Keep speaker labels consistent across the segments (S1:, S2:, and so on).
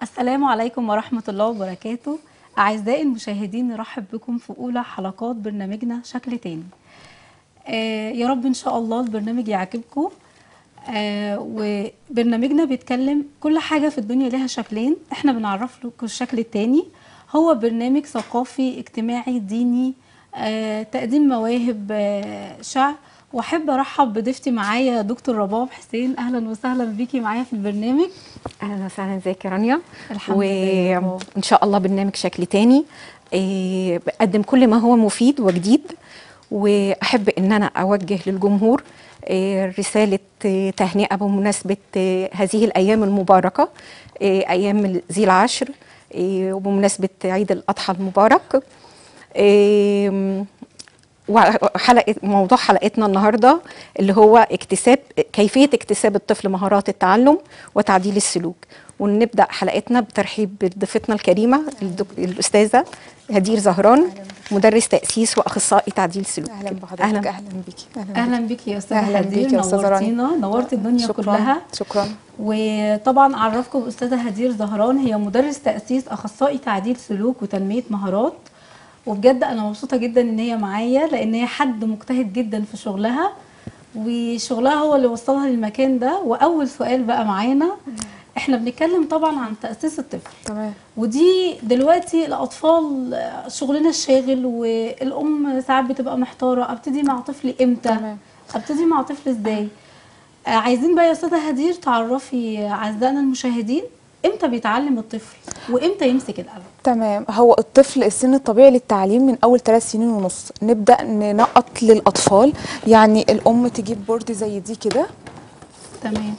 S1: السلام عليكم ورحمة الله وبركاته أعزائي المشاهدين نرحب بكم في أولى حلقات برنامجنا شكل تاني آه يا رب إن شاء الله البرنامج يعجبكم آه وبرنامجنا بيتكلم كل حاجة في الدنيا لها شكلين احنا بنعرف لكم الشكل التاني هو برنامج ثقافي اجتماعي ديني آه تقديم مواهب آه شعر واحب ارحب بضيفتي معايا دكتور رباب حسين اهلا وسهلا بيكي معايا في البرنامج
S2: اهلا وسهلا ازيك يا رانيا
S1: الحمد لله.
S2: وان شاء الله برنامج شكل تاني إيه، بقدم كل ما هو مفيد وجديد واحب ان انا اوجه للجمهور إيه، رساله إيه، تهنئه بمناسبه إيه، هذه الايام المباركه إيه، ايام ذي العشر إيه، وبمناسبه عيد الاضحى المبارك إيه، وحلقه موضوع حلقتنا النهارده اللي هو اكتساب كيفيه اكتساب الطفل مهارات التعلم وتعديل السلوك ونبدا حلقتنا بترحيب بضيفتنا الكريمه الدك- الاستاذه هدير زهران مدرس تاسيس واخصائي تعديل سلوك
S3: اهلا بحضرتك
S2: اهلا
S3: اهلا بيكي اهلا,
S1: اهلا بيكي يا استاذه
S3: أهلاً
S1: هدير
S3: بيكي يا أستاذة رانيا.
S1: نورتينا نورت الدنيا
S3: شكرا
S1: كلها
S3: شكرا
S1: وطبعا اعرفكم باستاذه هدير زهران هي مدرس تاسيس اخصائي تعديل سلوك وتنميه مهارات وبجد انا مبسوطه جدا ان هي معايا لان هي حد مجتهد جدا في شغلها وشغلها هو اللي وصلها للمكان ده واول سؤال بقى معانا احنا بنتكلم طبعا عن تاسيس الطفل
S3: تمام
S1: ودي دلوقتي الاطفال شغلنا الشاغل والام ساعات بتبقى محتاره ابتدي مع طفلي امتى
S3: تمام.
S1: ابتدي مع طفل ازاي آه، عايزين بقى يا استاذه هدير تعرفي اعزائنا المشاهدين امتى بيتعلم الطفل وامتى يمسك القلم
S3: تمام هو الطفل السن الطبيعي للتعليم من اول ثلاث سنين ونص نبدا ننقط للاطفال يعني الام تجيب بورد زي دي كده
S1: تمام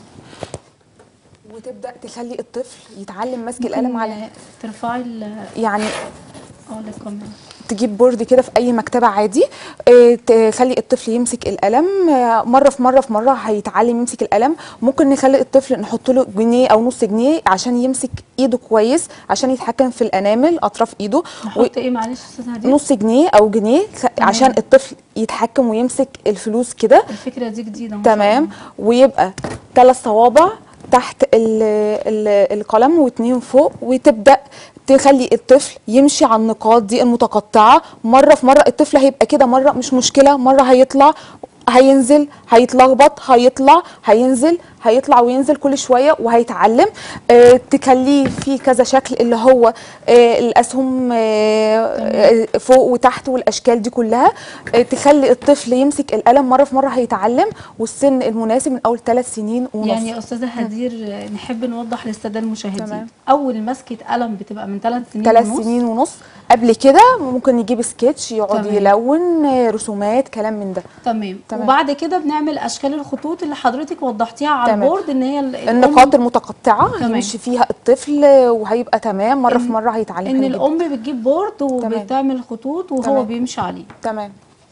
S3: وتبدا تخلي الطفل يتعلم ماسك القلم على
S1: ممكن ترفعي ال-
S3: يعني
S1: اه للكاميرا
S3: تجيب بورد كده في اي مكتبه عادي آه، تخلي الطفل يمسك القلم آه، مره في مره في مره هيتعلم يمسك القلم ممكن نخلي الطفل نحط له جنيه او نص جنيه عشان يمسك ايده كويس عشان يتحكم في الانامل اطراف ايده
S1: نحط ايه معلش يا استاذه هدير
S3: نص جنيه او جنيه خ- عشان الطفل يتحكم ويمسك الفلوس كده
S1: الفكره دي جديده ما شاء
S3: تمام
S1: الله.
S3: ويبقى ثلاث صوابع تحت ال ال القلم واتنين فوق وتبدا تخلي الطفل يمشي على النقاط دي المتقطعه مره في مره الطفل هيبقى كده مره مش مشكله مره هيطلع هينزل هيتلخبط هيطلع هينزل هيطلع وينزل كل شويه وهيتعلم آه تخليه في كذا شكل اللي هو آه الاسهم آه آه فوق وتحت والاشكال دي كلها آه تخلي الطفل يمسك القلم مره في مره هيتعلم والسن المناسب من اول ثلاث سنين ونص
S1: يعني يا استاذه هدير نحب نوضح للساده المشاهدين
S3: تمام.
S1: اول مسكه قلم بتبقى من ثلاث سنين
S3: ثلاث
S1: ونص
S3: سنين ونص قبل كده ممكن يجيب سكتش يقعد
S1: تمام.
S3: يلون آه، رسومات كلام من ده
S1: تمام.
S3: تمام.
S1: وبعد كده بنعمل اشكال الخطوط اللي حضرتك وضحتيها على
S3: تمام.
S1: البورد ان هي ال- الأم-
S3: النقاط المتقطعه
S1: تمام.
S3: يمشي فيها الطفل آه، وهيبقى تمام مره في
S1: إن-
S3: مره هيتعلم
S1: ان
S3: حلو جداً.
S1: الام بتجيب بورد وبتعمل خطوط وهو
S3: تمام.
S1: بيمشي عليه
S3: تمام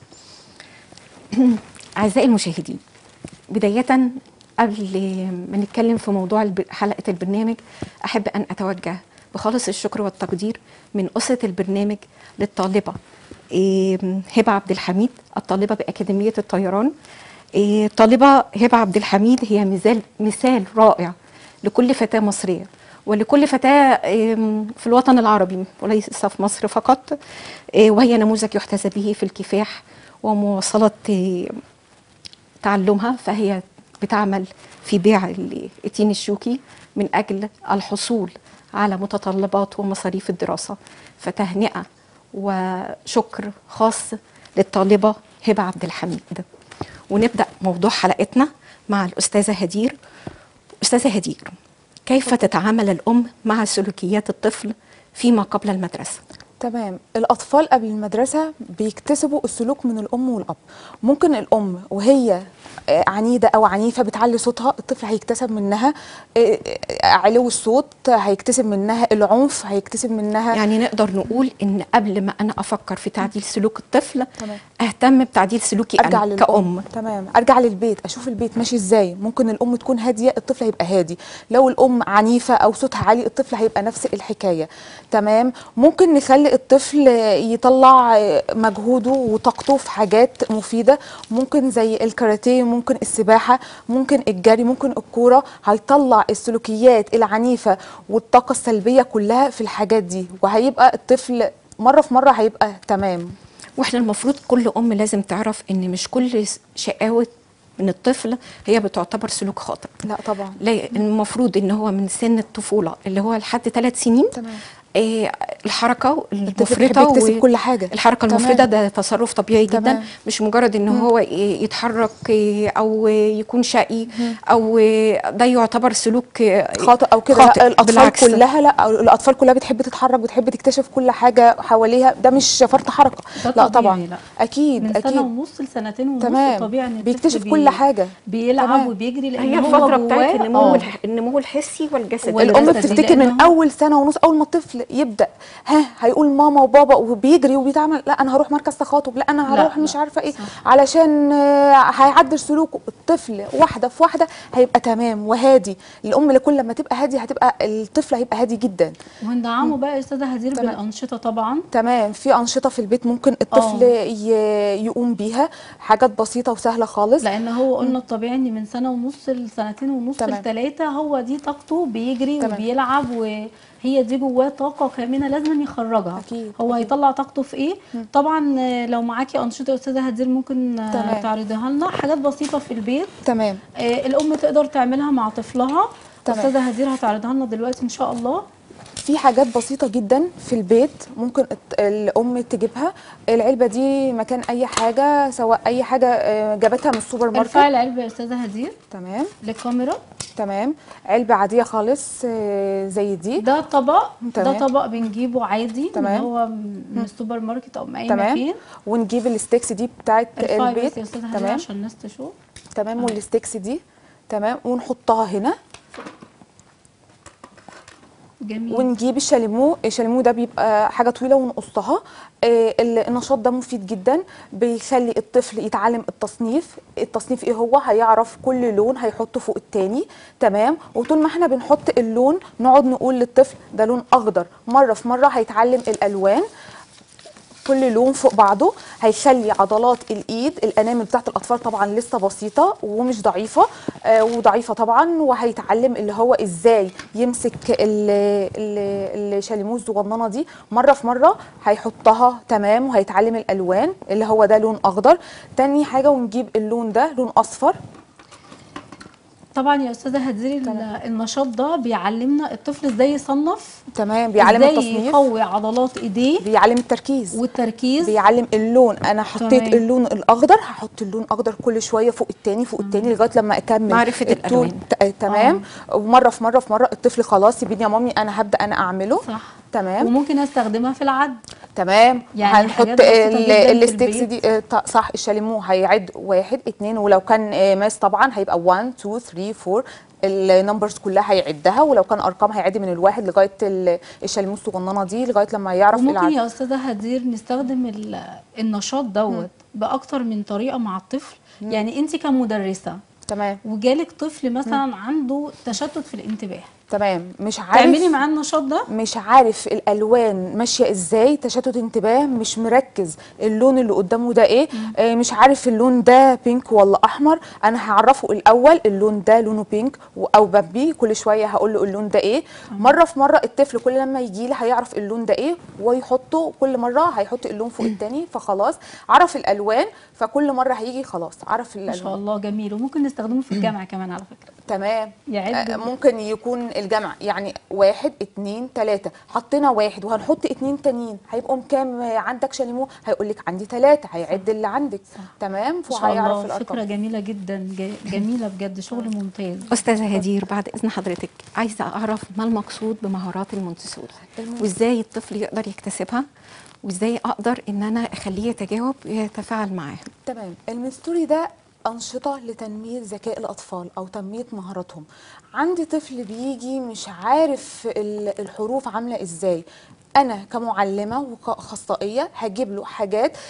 S2: اعزائي المشاهدين بدايه قبل ما نتكلم في موضوع الب- حلقه البرنامج احب ان اتوجه بخالص الشكر والتقدير من اسره البرنامج للطالبه إيه، هبه عبد الحميد الطالبه باكاديميه الطيران إيه، الطالبه هبه عبد الحميد هي مثال مثال رائع لكل فتاه مصريه ولكل فتاه إيه، في الوطن العربي وليس في مصر فقط إيه، وهي نموذج يحتذى به في الكفاح ومواصله إيه، تعلمها فهي بتعمل في بيع ال- التين الشوكي من أجل الحصول على متطلبات ومصاريف الدراسة فتهنئة وشكر خاص للطالبة هبة عبد الحميد ونبدأ موضوع حلقتنا مع الأستاذة هدير أستاذة هدير كيف تتعامل الأم مع سلوكيات الطفل فيما قبل المدرسة؟
S3: تمام الأطفال قبل المدرسة بيكتسبوا السلوك من الأم والأب ممكن الأم وهي آه، عنيدة أو عنيفة بتعلي صوتها الطفل هيكتسب منها آه، آه، علو الصوت هيكتسب منها العنف هيكتسب منها
S2: يعني نقدر نقول ان قبل ما انا افكر في تعديل سلوك الطفل
S3: تمام.
S2: اهتم بتعديل سلوكي
S3: ارجع
S2: انا
S3: للام
S2: كأم
S3: تمام ارجع للبيت اشوف البيت ماشي ازاي ممكن الام تكون هاديه الطفل هيبقى هادي لو الام عنيفه او صوتها عالي الطفل هيبقى نفس الحكايه تمام ممكن نخلي الطفل يطلع مجهوده وطاقته في حاجات مفيده ممكن زي الكاراتيه ممكن السباحه ممكن الجري ممكن الكوره هيطلع السلوكيات العنيفه والطاقه السلبيه كلها في الحاجات دي وهيبقى الطفل مره في مره هيبقى تمام
S2: واحنا المفروض كل ام لازم تعرف ان مش كل شقاوه من الطفل هي بتعتبر سلوك خاطئ
S3: لا طبعا
S2: لا المفروض ان هو من سن الطفوله اللي هو لحد ثلاث سنين
S3: تمام.
S2: آه الحركه
S3: الطفل
S2: المفرطه
S3: بيحب يكتسب
S2: و-
S3: كل حاجة.
S2: الحركه
S3: تمام.
S2: المفرطه ده تصرف طبيعي جدا
S3: تمام.
S2: مش مجرد ان هو ي- يتحرك آه، او يكون شقي او آه، ده يعتبر سلوك آه،
S3: خاطئ او كده
S2: خاطئ
S3: لا الاطفال
S2: بالعكس.
S3: كلها لا الاطفال كلها بتحب تتحرك بتحب تكتشف كل حاجه حواليها ده مش فرط حركه
S1: ده
S3: لا
S1: طبيعي،
S3: طبعا
S1: لا.
S3: اكيد
S1: من
S3: اكيد
S1: سنه ونص لسنتين ونص
S3: تمام.
S1: طبيعي ان الطفل
S3: بيكتشف
S1: بي-
S3: كل حاجة.
S1: بيلعب
S3: تمام.
S1: وبيجري لان
S2: هي
S1: هو
S2: الفتره بتاعت
S1: جواه-
S2: النمو
S1: آه.
S2: الح- النمو الحسي والجسدي
S1: وال-
S3: الام
S1: والجسدي،
S3: بتفتكر من
S1: لأنه-
S3: اول سنه ونص اول ما الطفل يبدا ها هيقول ماما وبابا وبيجري وبيتعمل لا انا هروح مركز تخاطب لا انا
S1: لا،
S3: هروح
S1: لا.
S3: مش عارفه ايه
S1: صح.
S3: علشان آه، هيعدل سلوكه الطفل واحده في واحده هيبقى تمام وهادي الام اللي كل ما تبقى هاديه هتبقى الطفل هيبقى هادي جدا
S1: وندعمه بقى يا استاذه هدير
S3: تمام.
S1: بالانشطه طبعا
S3: تمام في انشطه في البيت ممكن الطفل ي- يقوم بيها حاجات بسيطه وسهله خالص
S1: لان هو قلنا الطبيعي ان من سنه ونص لسنتين ونص
S3: تمام.
S1: لثلاثه هو دي طاقته بيجري
S3: تمام.
S1: وبيلعب وهي دي جواه طاقه كامنه لازم يخرجها
S3: أكيد،
S1: هو
S3: أكيد.
S1: هيطلع طاقته في ايه طبعا آه، لو معاكي انشطه يا استاذه هدير ممكن آه،
S3: تمام.
S1: تعرضيها لنا حاجات بسيطه في البيت
S3: تمام
S1: آه، الام تقدر تعملها مع طفلها
S3: تمام.
S1: استاذه هدير هتعرضها لنا دلوقتي ان شاء الله
S3: في حاجات بسيطة جدا في البيت ممكن الت- الأم تجيبها العلبة دي مكان أي حاجة سواء أي حاجة آه، جابتها من السوبر
S1: ارفعي
S3: ماركت
S1: العلبه يا استاذه هدير
S3: تمام
S1: للكاميرا
S3: تمام علبة عادية خالص آه، زي دي
S1: ده طبق ده
S3: تمام.
S1: طبق بنجيبه عادي
S3: تمام.
S1: اللي هو من السوبر ماركت او من اي
S3: تمام
S1: مكان
S3: ونجيب الستيكس دي بتاعت
S1: ارفعي
S3: البيت
S1: بس يا استاذه هدير
S3: تمام
S1: عشان الناس تشوف
S3: تمام والستيكس دي تمام ونحطها هنا
S1: جميل
S3: ونجيب الشاليمو الشاليمو ده بيبقى حاجه طويله ونقصها آه، ال- النشاط ده مفيد جدا بيخلي الطفل يتعلم التصنيف التصنيف ايه هو هيعرف كل لون هيحطه فوق التاني تمام وطول ما احنا بنحط اللون نقعد نقول للطفل ده لون اخضر مره في مره هيتعلم الالوان كل لون فوق بعضه هيخلي عضلات الايد الانامل بتاعت الاطفال طبعا لسه بسيطه ومش ضعيفه آه وضعيفه طبعا وهيتعلم اللي هو ازاي يمسك ال- ال- الشاليمو الصغننه دي مره في مره هيحطها تمام وهيتعلم الالوان اللي هو ده لون اخضر تاني حاجه ونجيب اللون ده لون اصفر
S1: طبعا يا استاذه هدير ال- النشاط ده بيعلمنا الطفل ازاي يصنف
S3: تمام بيعلم
S1: ازاي
S3: التصنيف
S1: يقوي عضلات ايديه
S3: بيعلم التركيز
S1: والتركيز
S3: بيعلم اللون انا حطيت
S1: تمام.
S3: اللون الاخضر هحط اللون اخضر كل شويه فوق التاني فوق التاني لغايه لما اكمل
S2: معرفة
S3: الطول.
S2: الألوان.
S3: ت- تمام ومره في مره في مره الطفل خلاص يبين يا مامي انا هبدا انا اعمله
S1: صح
S3: تمام
S1: وممكن استخدمها في العد
S3: تمام
S1: يعني
S3: هنحط
S1: حاجات بسيطة
S3: ال-
S1: جداً في
S3: الستيكس
S1: البيت.
S3: دي آه، ط- صح الشاليمو هيعد واحد اتنين ولو كان آه، ماس طبعا هيبقى 1 2 3 4 النمبرز كلها هيعدها ولو كان ارقام هيعد من الواحد لغايه ال- الشاليمو الصغننه دي لغايه لما يعرف
S1: وممكن
S3: العد
S1: يا استاذه هدير نستخدم ال- النشاط دوت باكتر من طريقه مع الطفل يعني انت كمدرسه
S3: تمام
S1: وجالك طفل مثلا عنده تشتت في الانتباه
S3: تمام مش عارف
S1: تعملي معاه النشاط ده
S3: مش عارف الالوان ماشيه ازاي تشتت انتباه مش مركز اللون اللي قدامه ده ايه آه مش عارف اللون ده بينك ولا احمر انا هعرفه الاول اللون ده لونه بينك و- او بامبي كل شويه هقول له اللون ده ايه مره في مره الطفل كل لما يجي لي هيعرف اللون ده ايه ويحطه كل مره هيحط اللون فوق التاني فخلاص عرف الالوان فكل مره هيجي خلاص عرف
S1: ما شاء
S3: الالوان
S1: الله جميل وممكن نستخدمه في الجامعه كمان على فكره
S3: تمام
S1: يعد
S3: آه، ممكن يكون الجمع يعني واحد اتنين تلاتة حطينا واحد وهنحط اتنين تانيين هيبقوا كام آه، عندك شاليمو هيقول لك عندي تلاتة هيعد اللي عندك تمام
S1: ما شاء
S3: فهيعرف
S1: الله
S3: الارقام
S1: فكره جميله جدا ج- جميله بجد شغل ممتاز
S2: استاذه هدير بعد اذن حضرتك عايزه اعرف ما المقصود بمهارات المونتسوري
S3: المون-
S2: وازاي الطفل يقدر يكتسبها وازاي اقدر ان انا اخليه يتجاوب ويتفاعل معاها
S3: تمام المستوري ده أنشطة لتنمية ذكاء الأطفال أو تنمية مهاراتهم عندي طفل بيجي مش عارف ال- الحروف عاملة إزاي أنا كمعلمة وكأخصائية هجيب له حاجات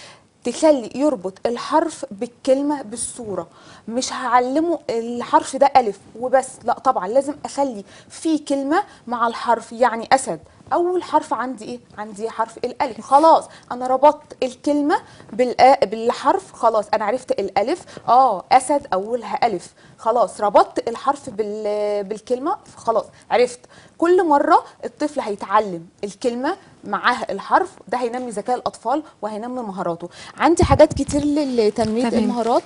S3: تخلي يربط الحرف بالكلمه بالصوره مش هعلمه الحرف ده الف وبس لا طبعا لازم اخلي في كلمه مع الحرف يعني اسد اول حرف عندي ايه عندي حرف الالف خلاص انا ربطت الكلمه بالآ بالحرف خلاص انا عرفت الالف اه اسد اولها الف خلاص ربطت الحرف بال بالكلمه خلاص عرفت كل مره الطفل هيتعلم الكلمه معاها الحرف ده هينمي ذكاء الاطفال وهينمي مهاراته عندي حاجات كتير لتنميه
S2: تمام.
S3: المهارات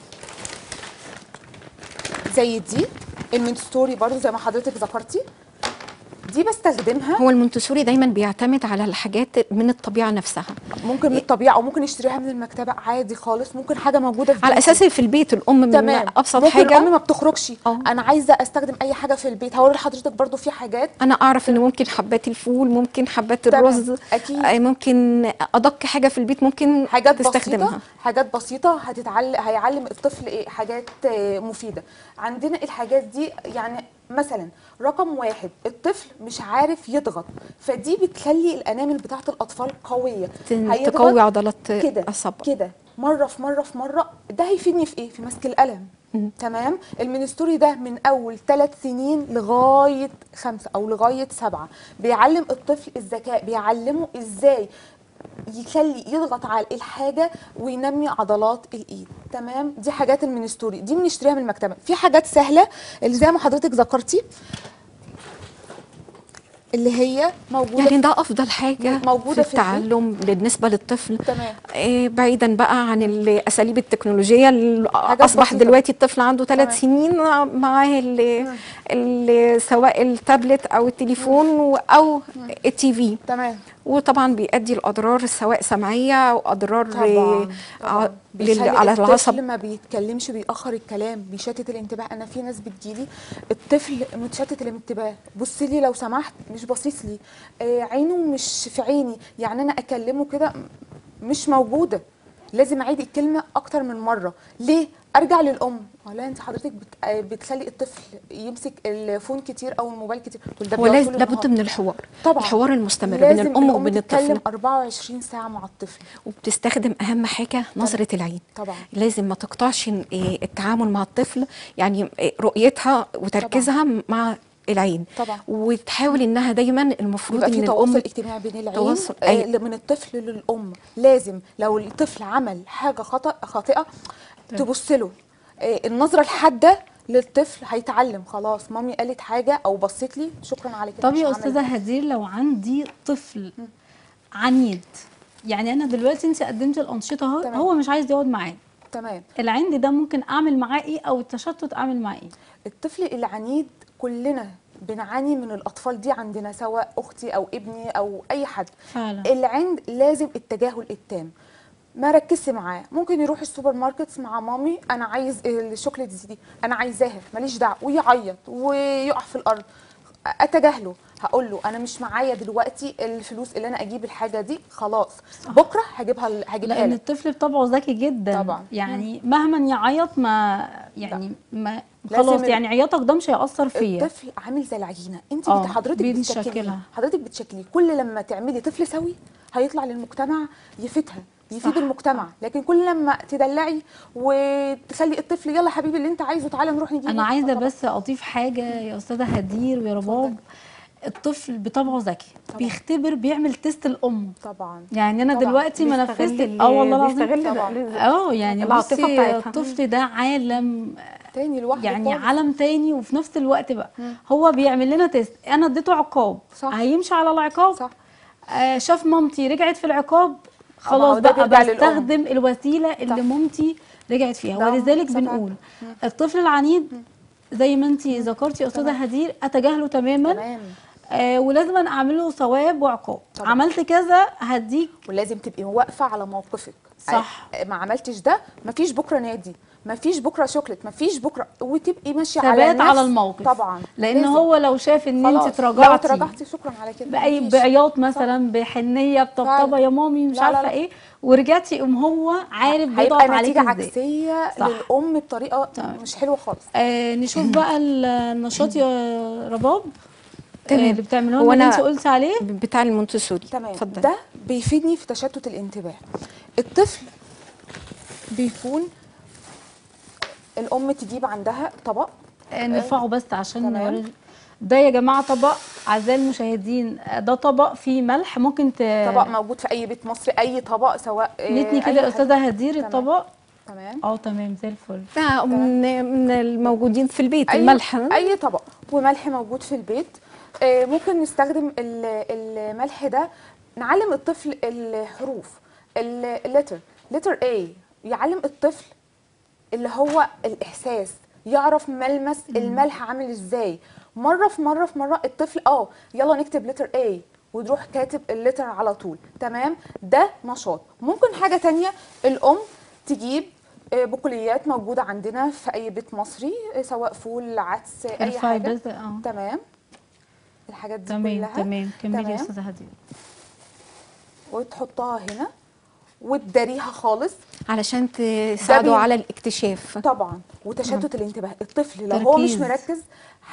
S3: زي دي المنستوري برضو زي ما حضرتك ذكرتي دي بستخدمها
S2: هو المونتسوري دايما بيعتمد على الحاجات من الطبيعه نفسها
S3: ممكن من الطبيعه او ممكن نشتريها من المكتبه عادي خالص ممكن حاجه موجوده في
S2: على
S3: بيتي.
S2: اساس في البيت الام من
S3: تمام
S2: ابسط
S3: ممكن
S2: حاجه
S3: الام ما بتخرجش
S2: اه.
S3: انا عايزه استخدم اي حاجه في البيت هوري لحضرتك برضو في حاجات
S2: انا اعرف ان ممكن حبات الفول ممكن حبات
S3: تمام،
S2: الرز
S3: أكيد.
S2: آه، ممكن ادق حاجه في البيت ممكن
S3: حاجات
S2: تستخدمها
S3: بسيطه حاجات بسيطه هتتعلم هيعلم الطفل ايه حاجات آه، مفيده عندنا الحاجات دي يعني مثلا رقم واحد الطفل مش عارف يضغط فدي بتخلي الانامل بتاعت الاطفال قويه
S2: تن-
S3: هيضغط
S2: تقوي عضلات
S3: كده
S2: الصبع
S3: كده مره في مره في مره ده هيفيدني في ايه في مسك القلم تمام المنستوري ده من اول ثلاث سنين لغايه خمسه او لغايه سبعه بيعلم الطفل الذكاء بيعلمه ازاي يخلي يضغط على الحاجه وينمي عضلات الايد تمام دي حاجات المنستوري دي بنشتريها من المكتبه في حاجات سهله اللي زي ما حضرتك ذكرتي اللي هي موجوده
S2: يعني ده افضل حاجه
S3: موجودة
S2: في
S3: في البيت.
S2: التعلم بالنسبه للطفل
S3: تمام
S2: آه، بعيدا بقى عن الاساليب التكنولوجيه اللي
S3: حاجات
S2: اصبح
S3: بسيطة.
S2: دلوقتي الطفل عنده ثلاث
S3: تمام.
S2: سنين معاه ال- ال- سواء التابلت او التليفون و- او التي في
S3: تمام
S2: وطبعا بيؤدي لاضرار سواء سمعيه او اضرار
S3: طبعا
S2: آه،
S3: طبعا
S2: لل-
S3: بيخلي
S2: على
S3: الطفل
S2: العصب
S3: ما بيتكلمش بيأخر الكلام بيشتت الانتباه انا في ناس بتجيلي الطفل متشتت الانتباه بص لي لو سمحت مش باصص لي آه عينه مش في عيني يعني انا اكلمه كده م- مش موجوده لازم اعيد الكلمه اكتر من مره ليه ارجع للام ولا انت حضرتك بت... آه، بتخلي الطفل يمسك الفون كتير او الموبايل كتير تقول ده
S2: هو
S3: بيقعد
S2: لاز-
S3: طول
S2: لابد
S3: النهار.
S2: من الحوار
S3: طبعا
S2: الحوار المستمر بين
S3: لازم
S2: الام وبين
S3: تتكلم
S2: الطفل
S3: 24 ساعه مع الطفل
S2: وبتستخدم اهم حاجه نظره العين
S3: طبعا
S2: لازم ما تقطعش ال- إيه التعامل مع الطفل يعني إيه رؤيتها وتركيزها مع العين
S3: طبعا
S2: وتحاول انها دايما المفروض
S3: يبقى في
S2: ان
S3: تواصل
S2: الام
S3: اجتماعي بين العين
S2: تواصل،
S3: آه
S2: أيوة.
S3: من الطفل للام لازم لو الطفل عمل حاجه خطا خاطئه تبص له آه النظره الحاده للطفل هيتعلم خلاص مامي قالت حاجه او بصت لي شكرا على كده
S1: طب
S3: مش
S1: يا
S3: هعمل
S1: استاذه
S3: ده.
S1: هدير لو عندي طفل عنيد يعني انا دلوقتي انت قدمت الانشطه اهو
S3: تمام.
S1: هو مش عايز يقعد معايا
S3: تمام
S1: العند ده ممكن اعمل معاه ايه او التشتت اعمل معاه ايه
S3: الطفل العنيد كلنا بنعاني من الاطفال دي عندنا سواء اختي او ابني او اي حد
S1: فعلا
S3: العند لازم التجاهل التام ما ركزش معاه ممكن يروح السوبر ماركت مع مامي انا عايز الشوكليت دي انا عايزاها ماليش دعوه ويعيط ويقع في الارض اتجاهله هقول له انا مش معايا دلوقتي الفلوس اللي انا اجيب الحاجه دي خلاص بكره هجيبها هجيبها
S1: لان
S3: لك
S1: الطفل بطبعه ذكي جدا
S3: طبعا.
S1: يعني مهما يعيط ما يعني ما
S3: لازم
S1: خلاص
S3: ال-
S1: يعني عياطك ده مش هيأثر فيا
S3: الطفل عامل زي العجينه انت
S1: آه،
S3: بت- حضرتك بتشكليه
S1: بنشكلها.
S3: حضرتك بتشكليه كل لما تعملي طفل سوي هيطلع للمجتمع يفيدها يفيد
S1: صح،
S3: المجتمع لكن كل لما تدلعي وتخلي الطفل يلا حبيبي اللي انت عايزه تعالى نروح نجيبه
S1: انا عايزه
S3: فطبعا-
S1: بس اضيف حاجه يا استاذه هدير ويا رباب الطفل بطبعه ذكي
S3: طبعا.
S1: بيختبر بيعمل تيست الام
S3: طبعا
S1: يعني انا
S3: طبعا.
S1: دلوقتي ما
S2: بيستغل
S1: نفذت
S2: ال-
S1: اه والله العظيم
S2: بيستغل
S3: طبعا.
S2: ده-
S1: اه يعني
S2: العاطفة
S1: بصي
S2: بتاعتها.
S1: الطفل ده عالم
S3: تاني لوحده
S1: يعني
S3: خالص.
S1: عالم تاني وفي نفس الوقت بقى
S3: مم.
S1: هو بيعمل لنا تيست انا اديته عقاب
S3: صح.
S1: هيمشي على العقاب
S3: صح
S1: آه شاف مامتي رجعت في العقاب
S3: هو
S1: خلاص
S3: ده
S1: بقى
S3: بيرجع للأم.
S1: بستخدم الوسيله اللي
S3: صح.
S1: مامتي رجعت فيها
S3: ده
S1: ولذلك
S3: صح.
S1: بنقول الطفل العنيد زي ما انت ذكرتي يا استاذه
S3: تمام.
S1: هدير اتجاهله تماما
S3: تمام
S1: آه ولازم أنا اعمله ثواب وعقاب
S3: طبعا.
S1: عملت كذا هديك
S3: ولازم تبقي واقفه على موقفك
S1: صح.
S3: آه، ما عملتش ده مفيش بكره نادي مفيش بكره شوكليت مفيش بكره وتبقي ماشيه على
S1: ثبات
S3: نفس
S1: على الموقف
S3: طبعا
S1: لان
S3: لازم.
S1: هو لو شاف ان
S3: خلاص.
S1: انت
S3: لو
S1: تراجعتي
S3: تراجعتي شكرا على كده
S1: باي
S3: مفيش.
S1: بعياط مثلا بحنيه بطبطبه
S3: فعلا.
S1: يا مامي مش
S3: لا، لا،
S1: عارفه
S3: لا.
S1: ايه ورجعتي يقوم هو عارف بيضغط
S3: هيبقى
S1: عليك
S3: نتيجه
S1: ازاي
S3: عكسيه
S1: صح.
S3: للام بطريقه
S1: تمام.
S3: مش حلوه خالص
S1: آه نشوف بقى النشاط يا رباب آه
S2: تمام.
S1: اللي بتعمله
S2: هو
S1: لنا اللي
S2: أنا-
S1: انت قلتي عليه
S2: بتاع المونتسوري
S3: تمام
S2: اتفضل
S3: ده بيفيدني في تشتت الانتباه الطفل بيكون الام تجيب عندها طبق
S1: آه، نرفعه بس عشان
S3: تمام.
S1: نوري ده يا جماعه طبق اعزائي المشاهدين آه، ده طبق فيه ملح ممكن ت...
S3: طبق موجود في اي بيت مصري اي طبق سواء آه،
S1: نتني
S3: أي
S1: كده يا
S3: حاجة.
S1: استاذه هدير
S3: تمام.
S1: الطبق
S3: تمام
S1: اه تمام زي الفل
S2: ده من من الموجودين في البيت
S3: أي-
S2: الملح
S3: اي طبق وملح موجود في البيت آه، ممكن نستخدم ال- الملح ده نعلم الطفل الحروف اللتر لتر A يعلم الطفل اللي هو الاحساس يعرف ملمس الملح عامل ازاي مره في مره في مره الطفل اه يلا نكتب لتر A وتروح كاتب اللتر على طول تمام ده نشاط ممكن حاجه تانية الام تجيب آه، بقوليات موجوده عندنا في اي بيت مصري آه، سواء فول عدس اي
S1: ارفعي
S3: حاجه
S1: بس اه
S3: تمام الحاجات دي
S1: تمام
S3: كلها
S1: تمام كملي يا
S3: تمام.
S1: استاذه هدير
S3: وتحطها هنا وتداريها خالص
S2: علشان تساعدوا
S3: بي-
S2: على الاكتشاف
S3: طبعا وتشتت الانتباه الطفل لو هو مش
S1: تركيز.
S3: مركز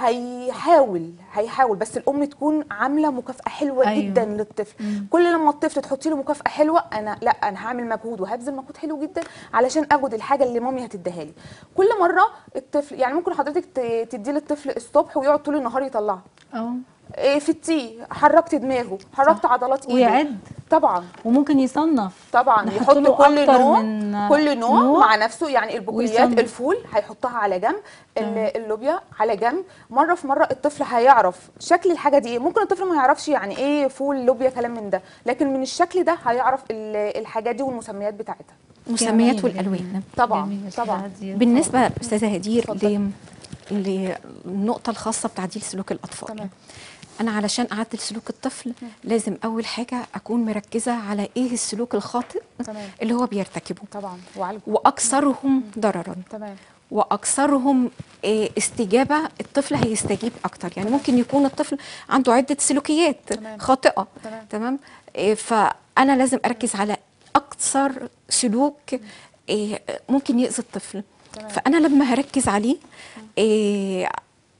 S3: هيحاول هيحاول بس الام تكون عامله مكافاه حلوه
S1: أيوة.
S3: أيوة. جدا للطفل
S1: مم.
S3: كل لما الطفل تحطي له مكافاه حلوه انا لا انا هعمل مجهود وهبذل مجهود حلو جدا علشان اخد الحاجه اللي مامي هتديها لي كل مره الطفل يعني ممكن حضرتك ت- تدي للطفل الصبح ويقعد طول النهار يطلعها
S1: اه
S3: إيه في التي حركت دماغه حركت
S1: صح.
S3: عضلات ايده
S1: ويعد
S3: طبعا
S1: وممكن يصنف
S3: طبعا
S1: نحط
S3: يحط
S1: له
S3: كل
S1: أكتر
S3: نوع
S1: من
S3: كل نوع,
S1: نوع
S3: مع نفسه يعني البقوليات
S1: ويصنف.
S3: الفول هيحطها على جنب
S1: تمام.
S3: ال- اللوبيا على جنب مره في مره الطفل هيعرف شكل الحاجه دي ايه ممكن الطفل ما يعرفش يعني ايه فول لوبيا كلام من ده لكن من الشكل ده هيعرف ال- الحاجات دي والمسميات بتاعتها
S2: المسميات
S1: جميل،
S2: والالوان
S1: جميل.
S3: طبعا
S1: جميل يا أستاذة
S3: طبعا
S1: هدير.
S2: بالنسبه استاذه هدير
S3: اتفضلي.
S2: ل- للنقطه الخاصه بتعديل سلوك الاطفال
S3: تمام.
S2: انا علشان اعدل سلوك الطفل لازم اول حاجه اكون مركزه على ايه السلوك الخاطئ
S3: تمام
S2: اللي هو بيرتكبه
S3: طبعا وعالجه
S2: واكثرهم ضررا
S3: تمام
S2: واكثرهم آه، استجابه الطفل هيستجيب اكتر يعني ممكن يكون الطفل عنده عده سلوكيات
S3: تمام.
S2: خاطئه
S3: تمام.
S2: تمام آه، فانا لازم اركز على اكثر سلوك آه، ممكن يؤذي الطفل
S3: تمام.
S2: فانا لما هركز عليه آه،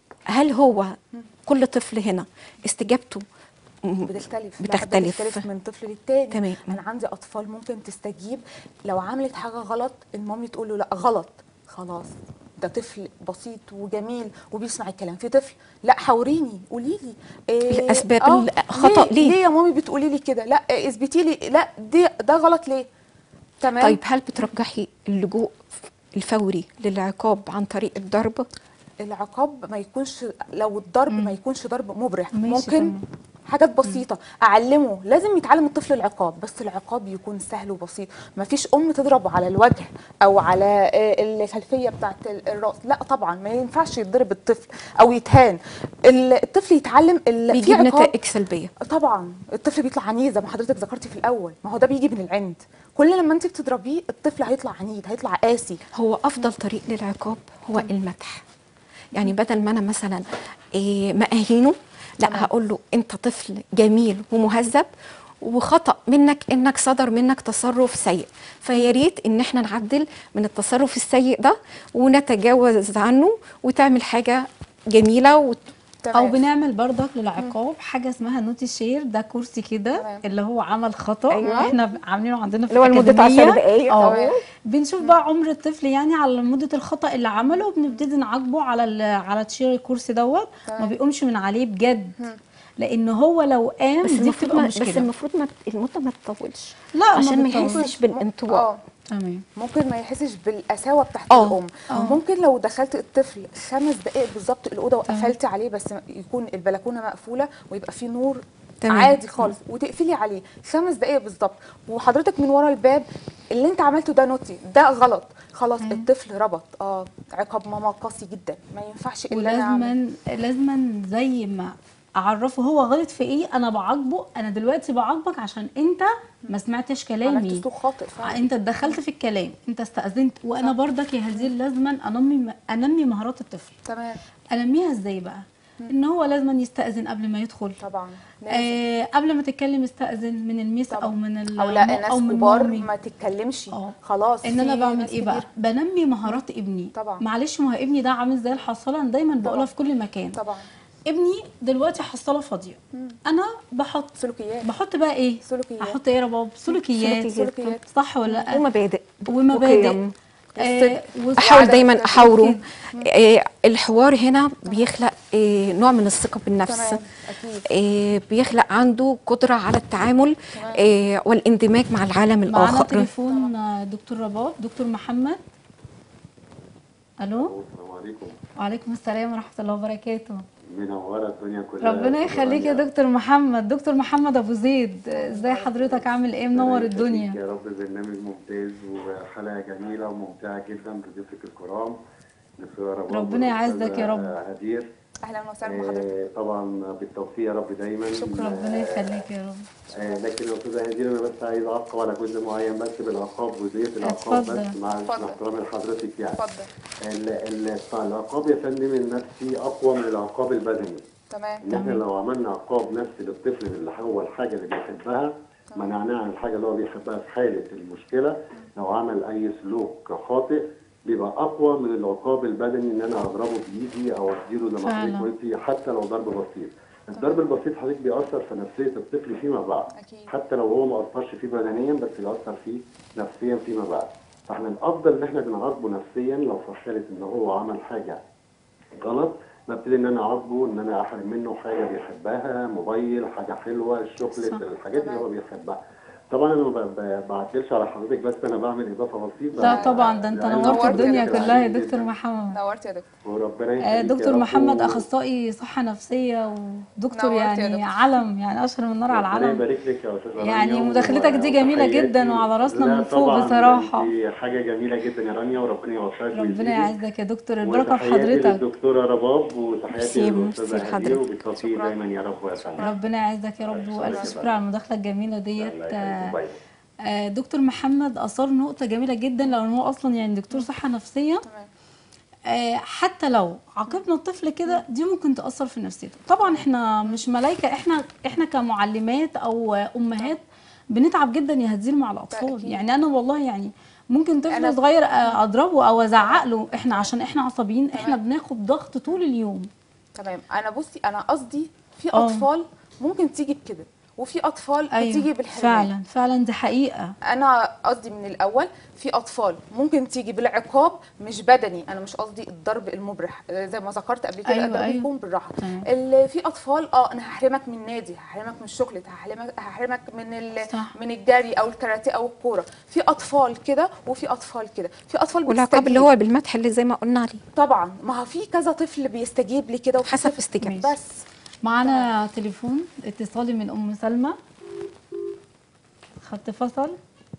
S2: هل هو كل طفل هنا استجابته م-
S3: بتختلف لا،
S2: بتختلف.
S3: بتختلف من طفل للتاني
S2: تمام.
S3: انا عندي اطفال ممكن تستجيب لو عملت حاجه غلط المامي تقول له لا غلط خلاص ده طفل بسيط وجميل وبيسمع الكلام في طفل لا حوريني قولي لي إيه
S2: الأسباب الخطأ ليه؟
S3: ليه ليه يا مامي بتقولي لي كده لا إيه، اثبتي لي لا دي ده غلط ليه تمام
S2: طيب هل بترجحي اللجوء الفوري للعقاب عن طريق الضرب
S3: العقاب ما يكونش لو الضرب ما يكونش ضرب مبرح
S1: ماشي
S3: ممكن
S1: تمام.
S3: حاجات بسيطة أعلمه لازم يتعلم الطفل العقاب بس العقاب يكون سهل وبسيط ما فيش أم تضرب على الوجه أو على آه، الخلفية بتاعت ال- الرأس لا طبعا ما ينفعش يتضرب الطفل أو يتهان ال- الطفل يتعلم ال- في
S2: بيجيب
S3: عقاب
S2: نتائج سلبيه
S3: طبعا الطفل بيطلع عنيد زي ما حضرتك ذكرتي في الأول ما هو ده بيجي من العند كل لما انت بتضربيه الطفل هيطلع عنيد هيطلع قاسي
S2: هو افضل طريق للعقاب هو المدح يعني بدل ما انا مثلا إيه ما اهينه لا
S3: تمام.
S2: هقول له انت طفل جميل ومهذب وخطا منك انك صدر منك تصرف سيء فيا ريت ان احنا نعدل من التصرف السيء ده ونتجاوز عنه وتعمل حاجه جميله وت...
S1: او
S3: تمام.
S1: بنعمل برضك للعقاب حاجه اسمها نوتي شير ده كرسي كده
S3: تمام.
S1: اللي هو عمل خطا
S2: أيوة.
S1: احنا عاملينه عندنا في
S2: اللي هو لمدة
S1: الأكاديمية.
S2: عشر دقايق.
S1: اه
S3: تمام.
S1: بنشوف بقى عمر الطفل يعني على مده الخطا اللي عمله وبنبتدي نعاقبه على ال- على تشير الكرسي دوت ما
S3: تمام.
S1: بيقومش من عليه بجد لان هو لو قام
S2: بس
S1: دي
S2: المفروض
S1: بتبقى
S2: ما بس
S1: مشكله
S2: المفروض ما المده ما تطولش
S1: لا، ما
S2: عشان ما
S1: بتطولش.
S2: يحسش بالانطواء
S3: اه
S1: تمام
S3: ممكن ما يحسش بالقساوه بتاعت
S2: آه.
S3: الام ممكن لو دخلت الطفل خمس دقائق بالظبط الاوضه وقفلت عليه بس يكون البلكونه مقفوله ويبقى فيه نور
S2: تمام.
S3: عادي خالص وتقفلي عليه خمس دقائق بالظبط وحضرتك من ورا الباب اللي انت عملته ده نوتي ده غلط خلاص الطفل ربط اه عقاب ماما قاسي جدا ما ينفعش الا انا أعمل.
S1: ولازما لازما زي ما اعرفه هو غلط في ايه انا بعاقبه انا دلوقتي بعاقبك عشان انت ما سمعتش كلامي
S3: عملت سلوك خاطئ فعلا
S1: انت اتدخلت في الكلام انت استاذنت وانا برضك يا هدير لازما انمي انمي مهارات الطفل
S3: تمام
S1: انميها ازاي بقى ان هو لازما يستاذن قبل ما يدخل
S3: طبعا لازم.
S1: آه قبل ما تتكلم استاذن من الميس
S3: طبعا.
S1: او من ال-
S3: او لا ناس
S1: او من
S3: كبار
S1: مامي.
S3: ما تتكلمش
S1: اه.
S3: خلاص
S1: ان انا
S3: في
S1: بعمل
S3: ناس
S1: ايه بقى
S3: كبيرة.
S1: بنمي مهارات ابني
S3: طبعا.
S1: معلش ما هو ابني ده عامل زي الحصاله أنا دايما بقولها في كل مكان
S3: طبعا
S1: ابني دلوقتي حصاله فاضيه انا بحط
S3: سلوكيات
S1: بحط بقى ايه
S3: سلوكيات.
S1: احط ايه يا رباب سلوكيات
S2: سلوكيات.
S3: سلوكيات.
S1: صح ولا لا
S2: ومبادئ
S1: ومبادئ
S2: وقيم.
S1: آه وس-
S2: احاول
S3: وعدم
S2: دايما
S3: التشكيك.
S2: احاوره آه، الحوار هنا بيخلق آه، نوع من الثقه بالنفس
S3: تمام اكيد
S2: آه، بيخلق عنده قدره على التعامل
S3: تمام.
S2: آه، والاندماج مع العالم
S1: معانا
S2: الاخر
S1: تليفون آه، دكتور رباب دكتور محمد الو
S4: السلام عليكم
S1: وعليكم السلام ورحمه الله وبركاته
S4: منورة الدنيا كلها
S1: ربنا يخليك يا دكتور محمد دكتور محمد ابو زيد ازاي حضرتك عامل ايه منور الدنيا
S4: يا رب برنامج ممتاز وحلقة جميلة وممتعة جدا بضيوفك الكرام دكتورة رباب
S1: ربنا يعزك يا رب.
S4: والأستاذة هدير
S3: اهلا وسهلا بحضرتك
S4: آه، طبعا بالتوفيق يا رب دايما
S1: شكرا ربنا يخليك يا رب
S4: آه، لكن يا استاذه هدير انا بس عايز اعقب على جزء معين بس بالعقاب جزئيه العقاب
S1: اتفضل.
S4: بس مع
S3: اتفضل.
S4: احترامي لحضرتك يعني
S3: اتفضل
S4: ال- ال- العقاب يا فندم النفسي اقوى من العقاب البدني
S3: تمام
S4: ان احنا لو عملنا عقاب نفسي للطفل اللي هو الحاجه اللي بيحبها منعناه عن الحاجه اللي هو بيحبها في حاله المشكله لو عمل اي سلوك خاطئ بيبقى اقوى من العقاب البدني ان انا اضربه بايدي او اديله زي ما
S1: فعلا.
S4: حضرتك قلتي حتى لو ضرب بسيط الضرب البسيط حضرتك بيأثر في نفسيه الطفل فيما بعد
S3: أكيد.
S4: حتى لو هو ما اثرش فيه بدنيا بس بيأثر فيه نفسيا فيما بعد فاحنا الافضل ان احنا بنعاقبه نفسيا لو في حاله ان هو عمل حاجه غلط ببتدي ان انا اعاقبه ان انا احرم منه حاجه بيحبها موبايل حاجه حلوه الشوكليت
S1: صح.
S4: الحاجات اللي هو بيحبها طبعا انا ما ب- ب- بعدلش على حضرتك بس انا بعمل اضافه بسيطه
S1: لا طبعا ده انت
S4: لأن
S1: نورت
S3: نورت
S1: الدنيا
S3: الدنيا
S1: كلها يا
S4: جداً.
S1: دكتور محمد
S3: نورت يا دكتور
S4: وربنا
S1: آه،
S4: يخليك يا
S1: دكتور
S4: رب
S1: محمد
S4: و-
S1: اخصائي صحه نفسيه ودكتور
S3: نورت يا
S1: يعني
S3: دكتور.
S1: علم يعني اشهر من نار على
S4: ربنا
S1: العلم
S4: يبارك لك يا استاذه
S1: يعني
S4: رانيا
S1: مداخلتك دي جميلة
S4: وتحياتي.
S1: جدا وعلى راسنا
S4: لا
S1: من فوق
S4: طبعاً،
S1: بصراحة.
S4: دي حاجه جميله جدا يا رانيا وربنا يوفقك
S1: ربنا
S4: ويزيدك.
S1: يعزك يا دكتور البركه في
S4: وتحياتي
S1: حضرتك
S4: للدكتوره رباب وتحياتي
S2: ميرسي،
S4: للاستاذه
S2: ميرسي
S4: هدير
S2: لحضرتك.
S4: وبالتوفيق
S3: شكراً.
S4: دايما يا رب ويسعدك
S1: ربنا يعزك يا رب والف شكر على المداخله الجميله ديت
S4: الله يخليك.
S1: آه،
S4: باي.
S1: آه، دكتور محمد اثار نقطه جميله جدا لان هو اصلا يعني دكتور صحه نفسيه
S3: تمام
S1: آه، حتى لو عاقبنا الطفل كده دي ممكن تاثر في نفسيته طبعا احنا مش ملايكه احنا احنا كمعلمات او امهات بنتعب جدا يا هدير مع الاطفال
S3: أكيد.
S1: يعني انا والله يعني ممكن طفل
S3: أنا-
S1: صغير آه، اضربه او ازعق له احنا عشان احنا عصبيين احنا بناخد ضغط طول اليوم
S3: تمام انا بصي انا قصدي في
S1: آه.
S3: اطفال ممكن تيجي بكده وفي اطفال بتيجي
S1: ايوه
S3: بالحرمان
S1: فعلا فعلا دي حقيقه
S3: انا قصدي من الاول في اطفال ممكن تيجي بالعقاب مش بدني انا مش قصدي الضرب المبرح آه، زي ما ذكرت قبل كده
S1: أيوة،
S3: الضرب
S1: أيوة.
S3: يكون بالراحه
S1: تمام.
S3: اللي في اطفال اه انا هحرمك من النادي هحرمك من الشوكليت هحرمك هحرمك من ال...
S1: صح.
S3: من الجري او الكاراتيه او الكوره في اطفال كده وفي اطفال كده في اطفال
S2: والعقاب اللي
S3: بتستجيب.
S2: هو بالمدح اللي زي ما قلنا عليه
S3: طبعا ما هو في كذا طفل بيستجيب لكده وفي
S2: حسب
S3: طفل-
S2: استجابته.
S3: بس
S1: معانا تليفون اتصالي من ام سلمى خط فصل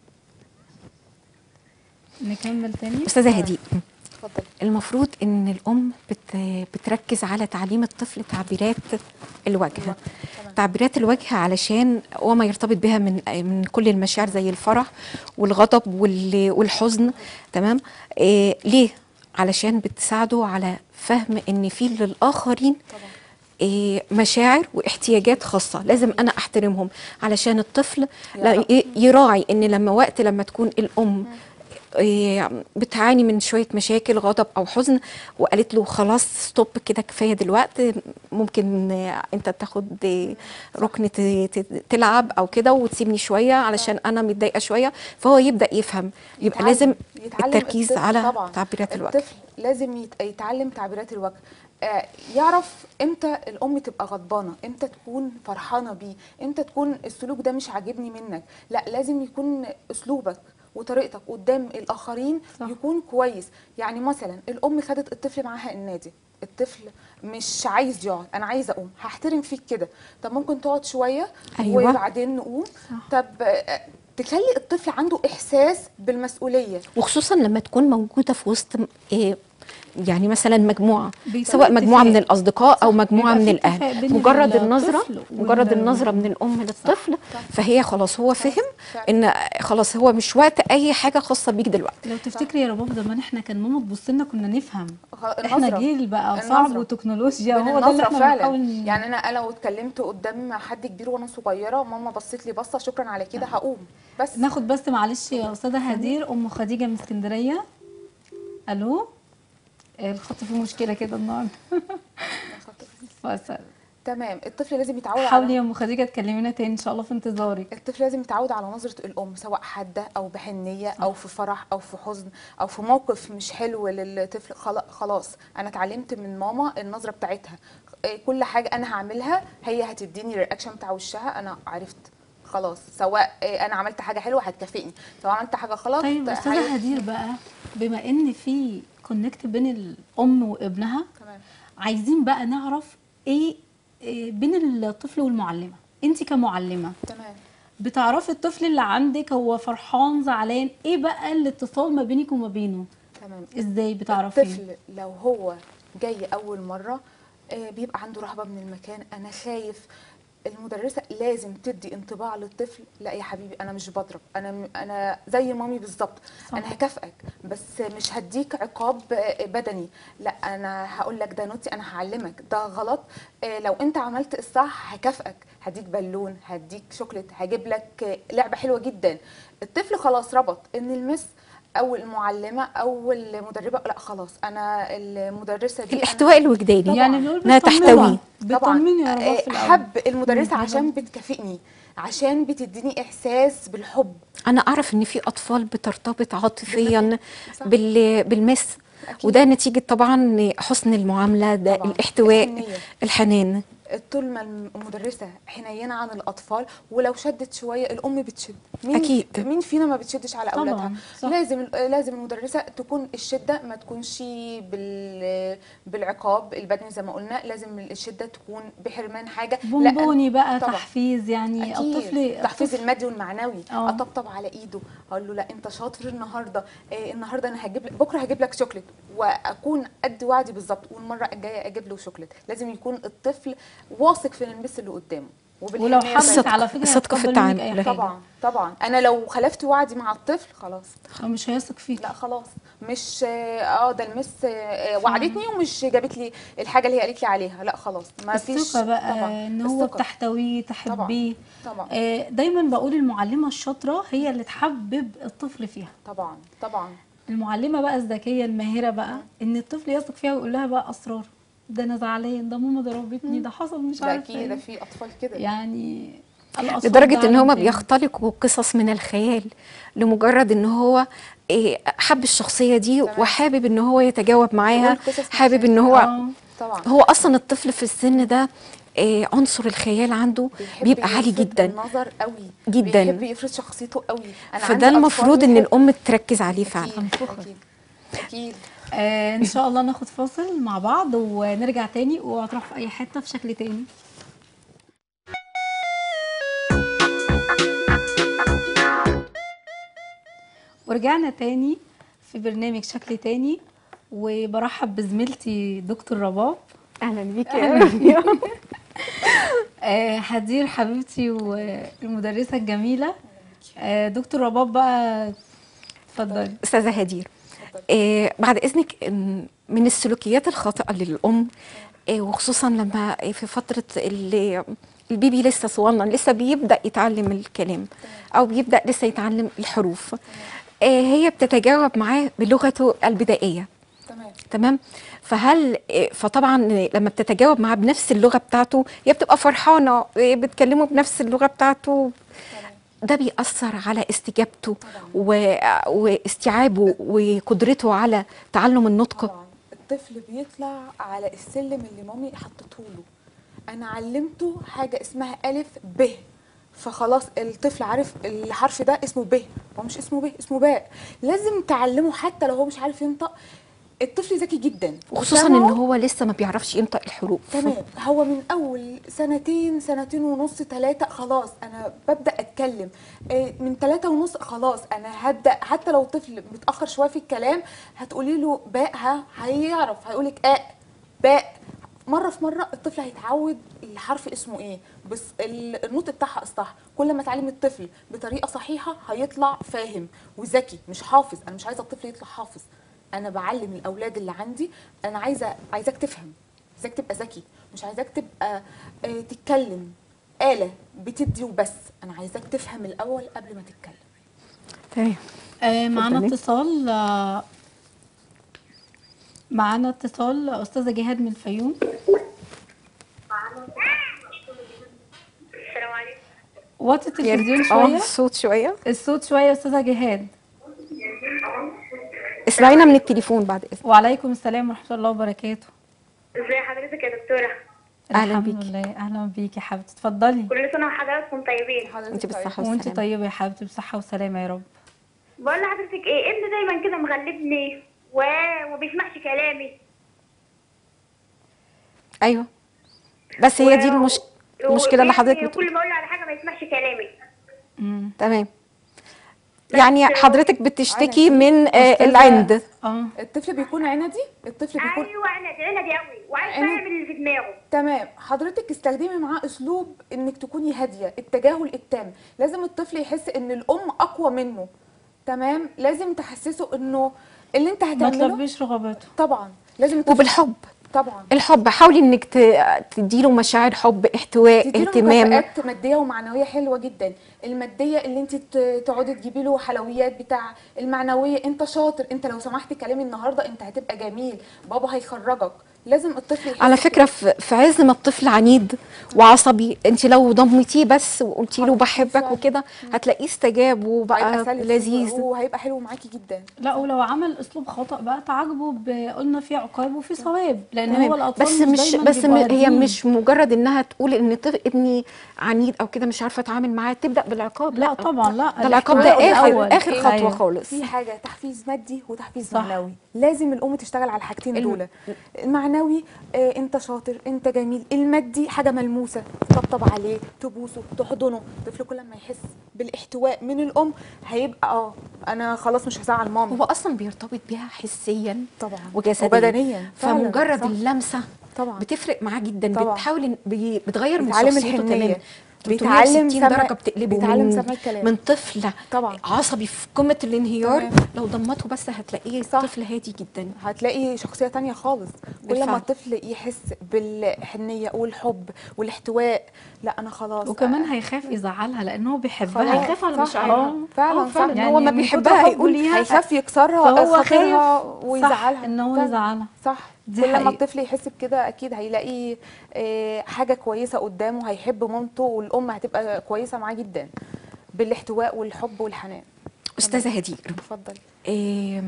S1: نكمل تاني
S2: استاذه هديء
S3: اتفضل
S2: المفروض ان الام بت بتركز على تعليم الطفل تعبيرات الوجه
S3: تمام.
S2: تعبيرات الوجه علشان هو ما يرتبط بها من من كل المشاعر زي الفرح والغضب وال- والحزن تمام إيه ليه علشان بتساعده على فهم ان في للاخرين
S3: طبعا
S2: إيه مشاعر واحتياجات خاصة لازم أنا أحترمهم علشان الطفل لا
S3: يعرف.
S2: ي- يراعي إن لما وقت لما تكون الأم إيه بتعاني من شوية مشاكل غضب أو حزن وقالت له خلاص ستوب كده كفاية دلوقتي ممكن آه، أنت تاخد آه، ركن ت- ت- تلعب أو كده وتسيبني شوية علشان أنا متضايقة شوية فهو يبدأ يفهم يبقى
S3: يتعلم-
S2: لازم
S3: يتعلم
S2: التركيز
S3: الطفل
S2: على
S3: طبعا.
S2: تعبيرات الوجه
S3: الطفل لازم يت- يتعلم تعبيرات الوجه آه، يعرف امتى الام تبقى غضبانه امتى تكون فرحانه بيه امتى تكون السلوك ده مش عاجبني منك لا لازم يكون اسلوبك وطريقتك قدام الاخرين
S1: صح.
S3: يكون كويس يعني مثلا الام خدت الطفل معاها النادي الطفل مش عايز يقعد انا عايزه اقوم هحترم فيك كده طب ممكن تقعد شويه
S2: أيوة.
S3: وبعدين نقوم طب آه، تخلي الطفل عنده احساس بالمسؤوليه
S2: وخصوصا لما تكون موجوده في وسط م- إيه يعني مثلا مجموعه
S1: بيكون
S2: سواء مجموعه
S1: اتفاق.
S2: من الاصدقاء او
S1: صح،
S2: مجموعه
S1: بيبقى
S2: من
S1: في
S2: الاهل
S1: اتفاق بين
S2: مجرد
S1: الطفل
S2: النظره
S1: وال-
S2: مجرد النظره من الام للطفل فهي خلاص هو فهم
S3: فعلا.
S2: ان خلاص هو مش وقت اي حاجه خاصه بيك دلوقتي
S1: لو تفتكري يا رباب زمان احنا كان ماما تبص لنا كنا نفهم
S3: خ-
S1: احنا
S3: النظرة.
S1: جيل بقى صعب
S3: النظرة.
S1: وتكنولوجيا
S3: من
S1: هو ده اللي
S3: النظرة
S1: احنا
S3: فعلا
S1: بنحاول
S3: يعني انا انا لو اتكلمت قدام حد كبير وانا صغيره ماما بصت لي بصه شكرا على كده هقوم بس
S1: ناخد بس معلش يا استاذه هدير ام خديجه من اسكندريه الو الخط فيه مشكله كده النهارده بس
S3: تمام الطفل لازم يتعود
S1: حاولي
S3: على
S1: يا ام خديجه تكلمينا تاني ان شاء الله في انتظارك
S3: الطفل لازم يتعود على نظرة الأم سواء حادة أو بحنية أو في فرح أو في حزن أو في موقف مش حلو للطفل خلا- خلاص أنا اتعلمت من ماما النظرة بتاعتها إيه، كل حاجة أنا هعملها هي هتديني الرياكشن بتاع وشها أنا عرفت خلاص سواء إيه، أنا عملت حاجة حلوة هتكافئني سواء عملت حاجة غلط
S1: طيب استاذه
S3: هي-
S1: هدير بقى بما ان في كونكت بين الام وابنها
S3: تمام
S1: عايزين بقى نعرف ايه إيه بين الطفل والمعلمه انت كمعلمه
S3: تمام
S1: بتعرفي الطفل اللي عندك هو فرحان زعلان ايه بقى الاتصال ما بينك وما بينه
S3: تمام
S1: ازاي بتعرفيه
S3: الطفل لو هو جاي اول مره آه، بيبقى عنده رهبه من المكان انا خايف المدرسه لازم تدي انطباع للطفل لا يا حبيبي انا مش بضرب انا م- انا زي مامي بالظبط
S1: صح.
S3: انا هكافئك بس مش هديك عقاب آه، بدني لا انا هقول لك ده نوتي انا هعلمك ده غلط آه، لو انت عملت الصح هكافئك هديك بالون هديك شوكليت هجيب لك آه، لعبه حلوه جدا الطفل خلاص ربط ان المس او المعلمه او المدربه لا خلاص انا المدرسه دي أنا-
S2: الاحتواء الوجداني
S3: طبعاً.
S1: يعني بنقول
S2: إنها
S1: بتطمني.
S2: تحتوي.
S1: بتطمني يا رباب
S3: آه،
S1: في الاول
S3: حب المدرسه
S1: مم.
S3: عشان بتكافئني عشان بتديني احساس بالحب
S2: انا اعرف ان في اطفال بترتبط عاطفيا
S3: صح.
S2: بال بالمس
S3: أكيد.
S2: وده نتيجه طبعا حسن المعامله ده
S3: طبعاً.
S2: الاحتواء
S3: الحنية.
S2: الحنان
S3: طول ما المدرسه حنينه عن الاطفال ولو شدت شويه الام بتشد مين
S2: أكيد.
S3: مين فينا ما بتشدش على
S1: طبعاً،
S3: اولادها
S1: صح.
S3: لازم لازم المدرسه تكون الشده ما تكونش بال بالعقاب البدني زي ما قلنا لازم الشده تكون بحرمان حاجه لا،
S1: بونبوني بقى
S3: طبعاً.
S1: تحفيز يعني
S3: أكيد.
S1: الطفل
S3: تحفيز
S1: الطفل-
S3: المادي والمعنوي
S1: اه.
S3: اطبطب على ايده اقول له لا انت شاطر النهارده إيه النهارده انا هجيب لك بكره هجيب لك شوكليت واكون قد وعدي بالظبط والمره الجايه اجيب له شوكليت لازم يكون الطفل واثق في المس اللي قدامه
S1: ولو
S3: وبالحنية
S1: حست
S2: الصدق-
S1: على فكره
S2: الصدق في
S1: هتقبل منك
S2: التعامل.
S1: أي حاجة.
S3: طبعا طبعا انا لو خلفت وعدي مع الطفل خلاص
S1: هو مش هيثق فيك
S3: لا خلاص مش اه ده المس آه، وعدتني ومش جابت لي الحاجه اللي هي قالت لي عليها لا خلاص ما فيش
S1: الثقة بقى
S3: طبعا
S1: ان هو
S3: الثقة.
S1: بتحتويه تحبيه
S3: طبعا
S1: آه، دايما بقول المعلمة الشاطرة هي اللي تحبب الطفل فيها
S3: طبعا طبعا
S1: المعلمة بقى الذكية الماهرة بقى ان الطفل يثق فيها ويقول لها بقى اسرار ده انا زعلان ده ماما ضربتني ده حصل مش
S3: ده
S1: عارفه
S3: اكيد ده
S1: ايه
S3: في اطفال كده
S1: يعني الأطفال
S2: لدرجه
S1: ده
S2: ان
S1: عالم
S2: هما
S1: تاني.
S2: بيختلقوا قصص من الخيال لمجرد ان هو إيه، حب الشخصيه دي
S3: تمام.
S2: وحابب ان هو يتجاوب معاها
S3: يقول قصص من
S2: حابب ان
S3: الخيال.
S2: هو
S1: آه.
S3: طبعا
S2: هو اصلا الطفل في السن ده إيه، عنصر الخيال عنده
S3: بيحب
S2: بيبقى عالي
S3: يلفت
S2: جدا
S3: النظر قوي
S2: جدا.
S3: بيحب يفرض شخصيته قوي انا
S2: فده
S3: عندي
S2: المفروض
S3: أطفال
S2: ان
S3: بيحب-
S2: الام تركز عليه فعلا
S3: اكيد
S1: أنفخر.
S3: اكيد اكيد
S1: آه ان شاء الله ناخد فاصل مع بعض ونرجع تاني وهتروح في اي حته في شكل تاني ورجعنا تاني في برنامج شكل تاني وبرحب بزميلتي دكتور رباب
S2: اهلا بيكي
S1: أهلاً آه هدير حبيبتي والمدرسه الجميله آه دكتور رباب بقى اتفضلي
S2: استاذه هدير آه بعد اذنك إن من السلوكيات الخاطئه للام آه وخصوصا لما في فتره ال- البيبي لسه صغنن لسه بيبدا يتعلم الكلام او بيبدا لسه يتعلم الحروف آه هي بتتجاوب معاه بلغته البدائيه
S3: تمام
S2: تمام فهل إيه، فطبعا لما بتتجاوب معاه بنفس اللغه بتاعته هي بتبقى فرحانه إيه، بتكلمه بنفس اللغه بتاعته
S3: تمام
S2: ده بيأثر على استجابته و... واستيعابه وقدرته على تعلم النطق
S3: طبعا الطفل بيطلع على السلم اللي مامي حطته له انا علمته حاجه اسمها الف ب فخلاص الطفل عارف الحرف ده اسمه ب هو مش اسمه ب اسمه باء لازم تعلمه حتى لو هو مش عارف ينطق الطفل ذكي جدا
S2: وخصوصا ان
S3: وسمعه
S2: هو لسه ما بيعرفش ينطق الحروف
S3: تمام هو من اول سنتين سنتين ونص ثلاثة خلاص انا ببدا اتكلم إيه، من ثلاثة ونص خلاص انا هبدا حتى لو طفل متاخر شويه في الكلام هتقولي له باء ها هيعرف هيقولك اء باء مره في مره الطفل هيتعود الحرف اسمه ايه بس ال- النطق بتاعها اصح كل ما تعلم الطفل بطريقه صحيحه هيطلع فاهم وذكي مش حافظ انا مش عايزه الطفل يطلع حافظ انا بعلم الاولاد اللي عندي انا عايزه عايزاك تفهم عايزاك تبقى ذكي مش عايزاك تبقى آه، تتكلم آلة بتدي وبس أنا عايزاك تفهم الأول قبل ما تتكلم
S2: تمام
S1: آه معانا
S2: اتفضلي.
S1: اتصال آه معانا اتصال استاذه جهاد من الفيوم وطي التلفزيون
S2: اه
S1: شويه
S2: الصوت شويه
S1: الصوت شويه يا استاذه جهاد
S2: اسمعينا من التليفون بعد اذنك
S1: وعليكم السلام ورحمه الله وبركاته
S5: ازي حضرتك يا دكتورة
S2: أهلا
S1: الحمد
S2: بيكي.
S1: لله اهلا بيكي يا حبيبتي اتفضلي
S5: كل سنة وحضراتكم طيبين
S2: انت بالصحه
S1: وانت
S2: والسلامه
S1: طيبه يا حبيبتي بصحه وسلامه يا رب
S5: بقول لحضرتك ايه ابني دايما كده مغلبني و... وبيسمعش كلامي
S2: ايوه بس هي دي المش... المشكله اللي حضرتك بتقول
S5: كل ما اقول له على حاجة ما يسمعش كلامي
S1: امم
S2: تمام يعني حضرتك بتشتكي من آه،
S1: أستاذة-
S2: العند
S1: اه
S3: الطفل بيكون عندي الطفل بيكون
S5: ايوه انا دي انا دي قوي وعايز
S3: عيني.
S5: يعمل اللي في دماغه
S3: تمام حضرتك استخدمي معاه اسلوب انك تكوني هاديه التجاهل التام لازم الطفل يحس ان الام اقوى منه تمام لازم تحسسه انه اللي انت
S1: ما
S3: هتعمله
S1: تلبيش رغباته
S3: طبعا لازم الطفل-
S2: وبالحب
S3: طبعا
S2: الحب حاولي انك ت- تديله مشاعر حب احتواء
S3: تديله
S2: اهتمام
S3: مكافآت ماديه ومعنويه حلوه جدا الماديه اللي انت ت- تقعدي تجيبي له حلويات بتاع المعنويه انت شاطر انت لو سمحت كلامي النهارده انت هتبقى جميل بابا هيخرجك لازم الطفل يحس
S2: على
S3: كده.
S2: فكره في في عز ما الطفل عنيد وعصبي انت لو ضمتيه بس وقلتي له
S3: حضرتك
S2: بحبك
S3: فعلا.
S2: وكده هتلاقيه استجاب
S3: هيبقى
S2: وبقى
S3: سلس
S2: لذيذ
S3: وهيبقى حلو معاكي جدا
S1: لا ولو عمل اسلوب خطا بقى تعاقبه ب- قلنا في عقاب وفي ثواب لان
S2: تمام.
S1: هو الاطفال
S2: بس
S1: مش,
S2: مش
S1: دايما
S2: بس م-
S1: بيبقوا
S2: هي
S1: هادين.
S2: مش مجرد انها تقول ان طفل ابني عنيد او كده مش عارفه اتعامل معاه تبدا بالعقاب
S1: لا طبعا لا
S2: ده العقاب ده
S1: الاحتواء
S2: اخر
S1: الأول.
S2: اخر خطوه
S1: أيوة.
S2: خالص
S3: في حاجه تحفيز مادي وتحفيز
S1: صح.
S3: معنوي لازم الام تشتغل على الحاجتين
S2: الم-
S3: دول المعنوي آه انت شاطر انت جميل المادي حاجه ملموسه تطبطب عليه تبوسه تحضنه الطفل كل ما يحس بالاحتواء من الام هيبقى اه انا خلاص مش هزعل ماما
S2: هو اصلا بيرتبط بيها حسيا
S3: طبعا
S2: وجسديا
S3: وبدنيا فعلاً،
S2: فمجرد
S3: صح.
S2: اللمسه
S3: طبعا
S2: بتفرق معاه جدا
S3: طبعا.
S2: بتحاول إن- بي- بتغير من
S3: بيتعلم
S2: شخصيته
S3: الحنية.
S2: تماما
S3: بيتعلم
S2: 360
S3: سمع-
S2: درجه بتقلبه
S3: بيتعلم
S2: من,
S3: سمع الكلام.
S2: من طفل
S3: طبعا.
S2: عصبي في قمه الانهيار
S3: تمام.
S2: لو ضمته بس هتلاقيه
S3: صح.
S2: طفل هادي جدا
S3: هتلاقي شخصية تانية خالص كل
S2: بالفعل.
S3: ما الطفل يحس بالحنية والحب والاحتواء لا أنا خلاص
S1: وكمان هيخاف يزعلها لان هو بيحبها
S3: خلاص.
S2: هيخاف على
S3: صح.
S2: مشاعرها
S1: آه.
S3: فعلا
S2: آه، فعلا
S3: صح.
S2: هو ما
S1: يعني من
S2: بيحبها
S1: كتر حبه
S2: هيقول
S1: ليها
S3: هيخاف يكسرها
S1: فهو
S3: خاطرها
S1: خايف
S3: ويزعلها
S1: صح ان هو
S3: فعلا.
S1: يزعلها
S3: صح
S1: دي
S3: كل ما
S1: حقيقة.
S3: الطفل يحس بكده اكيد هيلاقي آه، حاجه كويسه قدامه هيحب مامته والام هتبقى كويسه معاه جدا بالاحتواء والحب والحنان
S2: استاذه هدير
S3: اتفضل
S2: إيه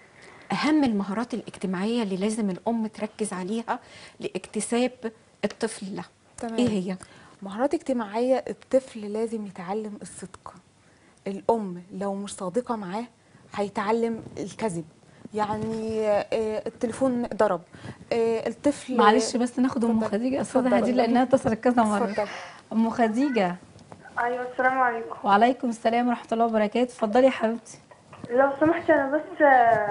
S2: اهم المهارات الاجتماعيه اللي لازم الام تركز عليها لاكتساب الطفل لها
S3: تمام.
S2: ايه هي
S3: مهارات اجتماعيه الطفل لازم يتعلم الصدق الام لو مش صادقه معاه هيتعلم الكذب يعني آه، التليفون ضرب آه، الطفل
S1: معلش بس ناخد ام
S3: اتفضل.
S1: خديجه استاذه
S3: اتفضل.
S1: هدير لانها اتصلت كذا مره
S3: اتفضل.
S1: ام خديجه
S5: ايوه السلام عليكم
S1: وعليكم السلام ورحمه الله وبركاته اتفضلي يا حبيبتي
S5: لو سمحت انا بس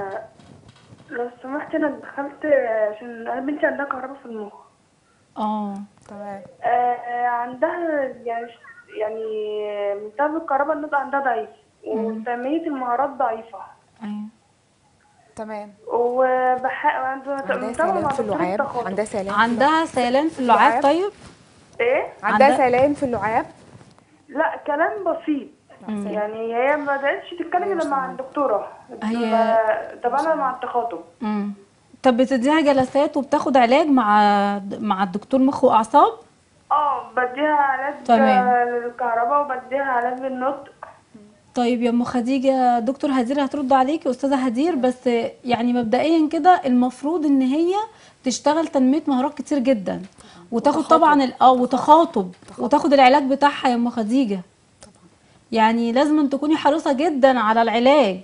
S5: لو سمحت انا دخلت عشان انا بنتي عندها كهرباء في المخ
S1: اه
S3: تمام
S5: آه، عندها يعني يعني بسبب الكهرباء النطق عندها ضعيف وتنمية المهارات ضعيفة
S1: ايوه
S3: تمام
S5: وبح عندها
S3: عندها
S5: متابعة
S3: سلام
S5: مع
S3: في
S5: دكتور
S3: اللعاب
S5: التخاطب.
S3: عندها سلام في
S1: عندها سيلان في اللعاب
S3: اللعاب.
S1: طيب
S5: ايه
S3: عندها
S1: عندها-
S3: سلام في اللعاب
S5: لا كلام بسيط يعني هي ما بدأتش تتكلم الا مع الدكتورة
S1: هي-
S5: تبعنا مع التخاطب
S1: امم طب بتديها جلسات وبتاخد علاج مع مع الدكتور مخ واعصاب
S5: اه بديها علاج
S1: تمام.
S5: آه، للكهرباء وبديها علاج للنطق
S1: طيب يا ام خديجه دكتور هدير هترد عليكي استاذه هدير بس يعني مبدئيا كده المفروض ان هي تشتغل تنميه مهارات كتير جدا وتاخد طبعا ال- اه وتخاطب وتاخد العلاج بتاعها يا ام خديجه يعني لازم أن تكوني حريصه جدا على العلاج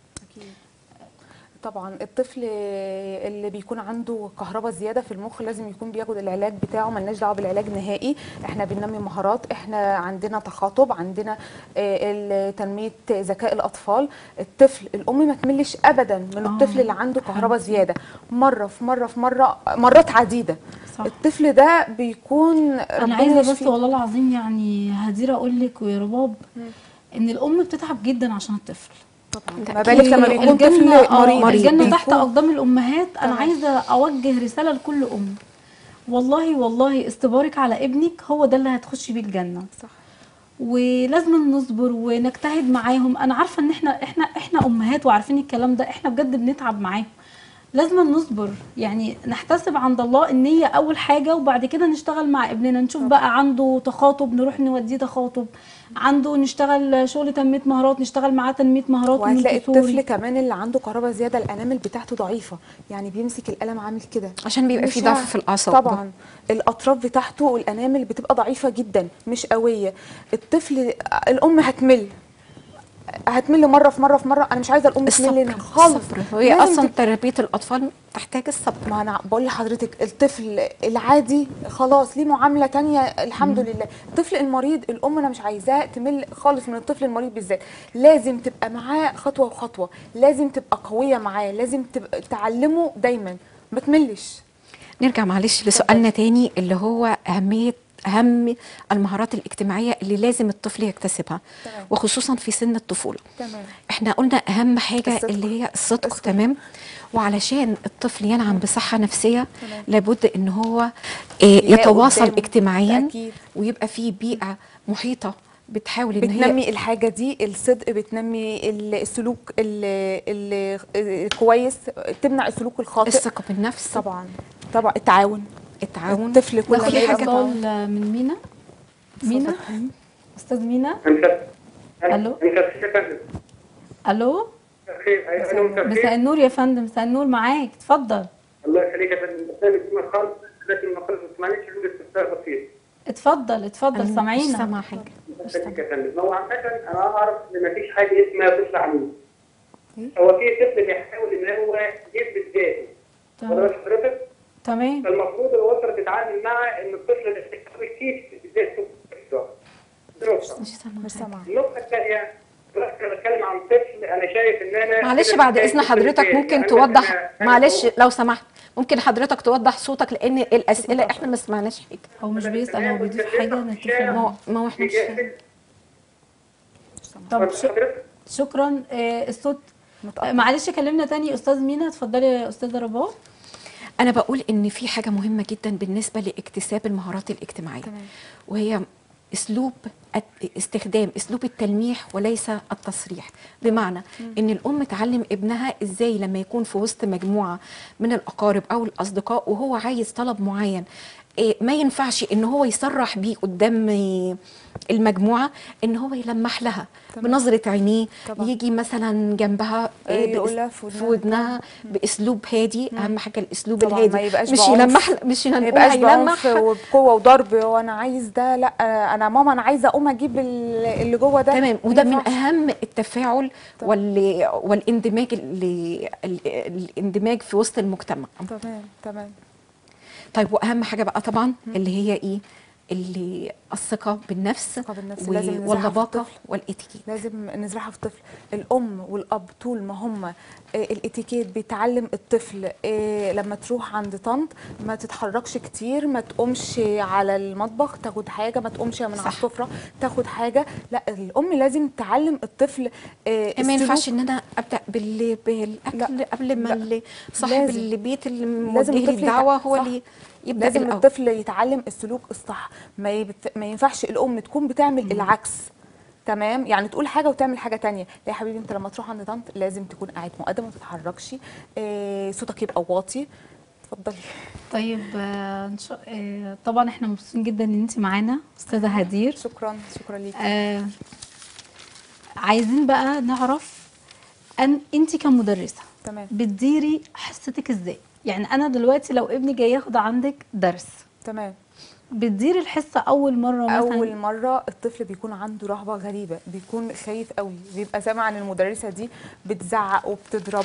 S3: طبعا الطفل اللي بيكون عنده كهرباء زياده في المخ لازم يكون بياخد العلاج بتاعه ملناش دعوه بالعلاج نهائي احنا بننمي مهارات احنا عندنا تخاطب عندنا آه، ال- تنميه ذكاء الاطفال الطفل الام ما تملش ابدا من الطفل اللي عنده كهرباء زياده مره في مره في مره مرات عديده
S1: صح.
S3: الطفل ده بيكون
S1: انا
S3: ربنا
S1: عايزه بس
S3: يشفيه.
S1: والله العظيم يعني هدير اقول لك ويا رباب ان الام بتتعب جدا عشان الطفل
S3: طبعا ما بالك لما بيكون طفل
S1: الجنة آه،
S3: مريض
S1: الجنة تحت
S3: بيكون-
S1: أقدام الأمهات أنا
S3: تمام.
S1: عايزة أوجه رسالة لكل أم والله والله استبارك على ابنك هو ده اللي هتخشي بيه الجنة
S3: صح
S1: ولازم نصبر ونجتهد معاهم أنا عارفة إن إحنا إحنا إحنا أمهات وعارفين الكلام ده إحنا بجد بنتعب معاهم لازم نصبر يعني نحتسب عند الله النية أول حاجة وبعد كده نشتغل مع ابننا نشوف بقى عنده تخاطب نروح نوديه تخاطب عنده نشتغل شغل تنمية مهارات نشتغل معاه تنمية مهارات
S3: وهتلاقي
S1: مونتسوري.
S3: الطفل كمان اللي عنده كهرباء زياده الانامل بتاعته ضعيفه يعني بيمسك القلم عامل كده
S2: عشان بيبقى
S3: مش
S2: في ضعف
S3: عارف.
S2: في الأعصاب
S3: طبعا الاطراف بتاعته والانامل بتبقى ضعيفه جدا مش قويه الطفل الام هتمل هتمل مره في مره في مره انا مش عايزه الام تمل
S2: الصبر
S3: خالص
S2: الصبر هي
S3: لازم
S2: اصلا
S3: تبقى-
S2: تربيه الاطفال تحتاج الصبر
S3: ما انا بقول لحضرتك الطفل العادي خلاص ليه معامله تانية الحمد لله الطفل المريض الام انا مش عايزاه تمل خالص من الطفل المريض بالذات لازم تبقى معاه خطوه وخطوه لازم تبقى قويه معاه لازم تبقى تعلمه دايما ما تملش
S2: نرجع معلش لسؤالنا تاني اللي هو أهمية أهم المهارات الاجتماعية اللي لازم الطفل يكتسبها
S3: تمام.
S2: وخصوصا في سن الطفولة
S3: تمام
S2: احنا قلنا أهم حاجة
S3: الصدق.
S2: اللي هي الصدق
S3: الصدق.
S2: تمام وعلشان الطفل ينعم بصحة نفسية
S3: تمام.
S2: لابد ان هو آه،
S3: يلاقي
S2: يتواصل
S3: قدامه.
S2: اجتماعيا
S3: أكيد.
S2: ويبقى في بيئة محيطة بتحاول ان هي
S3: بتنمي الحاجه دي الصدق بتنمي ال- السلوك ال- ال- الكويس تمنع السلوك الخاطئ
S2: الثقة بالنفس
S3: طبعا طبعا التعاون
S2: التعاون
S3: الطفل كل
S1: ناخد
S3: ما
S2: في
S3: يبقى
S2: حاجة
S3: متعاون.
S1: اتصال من مينا مينا استاذ مينا ألو؟ الو مساء النور يا فندم مساء النور معاك اتفضل
S6: الله يخليك يا فندم برنامج ما خالص لكن ما خالص معلش عندي استفسار بسيط
S1: اتفضل اتفضل
S2: أنا مش
S1: سامعينا
S2: سامعة حاجة
S6: الله يخليك يا فندم هو عامة انا اعرف ان ما فيش حاجه اسمها طفل عنيف هو في طفل بيحاول ان هو يثبت ذاته
S1: تمام
S6: ولا حضرتك
S1: تمام
S6: فالمفروض الاسره تتعامل مع ان الطفل ده بيحاول يثبت ذاته نقطة.
S2: مش سامعة
S3: مش سامعه
S6: النقطة الثانية دلوقتي انا بتكلم عن طفل انا شايف ان انا
S2: معلش
S6: كده
S2: بعد
S6: محتاج
S2: اذن
S6: طفل
S2: حضرتك
S6: تاني.
S2: ممكن
S6: أنا-
S2: توضح
S6: أنا- أنا
S2: معلش
S6: بقول-
S2: لو سمحت ممكن حضرتك توضح صوتك لان الاسئله احنا ما سمعناش حاجه
S1: هو مش بيسأل هو بيضيف حاجة نتفق
S2: ما هو
S1: معاه.
S2: ما هو احنا مش
S1: طب ش-
S6: حضرتك
S1: شكرا آه، الصوت
S3: متقطع.
S1: آه، معلش كلمنا تاني استاذ مينا اتفضلي يا استاذه رباب
S2: انا بقول ان في حاجه مهمه جدا بالنسبه لاكتساب المهارات الاجتماعيه
S3: تمام.
S2: وهي اسلوب الت- استخدام اسلوب التلميح وليس التصريح بمعنى ان الام تعلم ابنها ازاي لما يكون في وسط مجموعه من الاقارب او الاصدقاء وهو عايز طلب معين إيه، ما ينفعش ان هو يصرح بيه قدام إيه، المجموعه ان هو يلمح لها
S3: تمام.
S2: بنظره عينيه
S3: طبعا.
S2: يجي مثلا جنبها
S3: إيه،
S2: إيه،
S3: يقول لها
S2: بأس-
S3: في
S2: في
S3: ودنها.
S2: ودنها باسلوب هادي اهم حاجه الاسلوب
S3: طبعاً
S2: الهادي
S3: ما يبقاش
S2: مش
S3: بعنف.
S2: يلمح مش
S3: ما
S2: هنقول
S3: يبقاش بعنف
S2: هيلمح
S3: وبقوه وضرب وانا عايز ده لا انا ماما انا عايزه اقوم اجيب ال- اللي جوه ده
S2: تمام
S3: ما
S2: وده من
S3: ينفعش.
S2: اهم التفاعل وال... والاندماج اللي... ال- الاندماج في وسط المجتمع
S3: تمام تمام
S2: طيب واهم حاجه بقى طبعا اللي هي ايه اللي الثقه بالنفس,
S3: الثقة بالنفس
S2: و-
S3: لازم نزرعها في
S2: واللباقه
S3: الطفل.
S2: والاتيكيت
S3: لازم نزرعها في الطفل الام والاب طول ما هم الاتيكيت بيتعلم الطفل آه، لما تروح عند طنط ما تتحركش كتير ما تقومش على المطبخ تاخد حاجه ما تقومش من على
S2: صح.
S3: السفره تاخد حاجه لا الام لازم تعلم الطفل آه،
S2: ما ينفعش
S3: السلوك.
S2: ان انا ابدا بال... بالاكل
S3: لا،
S2: قبل ما
S3: لا.
S2: ال- صاحب
S3: لازم.
S2: البيت اللي
S3: لازم
S2: موجه لي
S3: الطفل
S2: الدعوه
S3: يتع-
S2: هو
S3: صح.
S2: اللي يبدا
S3: لازم
S2: الأول.
S3: الطفل يتعلم السلوك الصح ما, يبت... ما ينفعش الام تكون بتعمل العكس تمام يعني تقول حاجه وتعمل حاجه تانية لا يا حبيبي انت لما تروح عند طنط لازم تكون قاعد مؤدب ما تتحركش آه صوتك يبقى واطي اتفضلي
S1: طيب آه، إن شاء- آه، طبعا احنا مبسوطين جدا ان انت معانا استاذه هدير
S3: شكرا شكرا ليك
S1: آه عايزين بقى نعرف ان انت كمدرسه
S3: تمام
S1: بتديري حصتك ازاي يعني انا دلوقتي لو ابني جاي ياخد عندك درس
S3: تمام
S1: بتديري الحصه اول مره مثلا
S3: اول مره الطفل بيكون عنده رهبه غريبه بيكون خايف قوي بيبقى سامع ان المدرسه دي بتزعق وبتضرب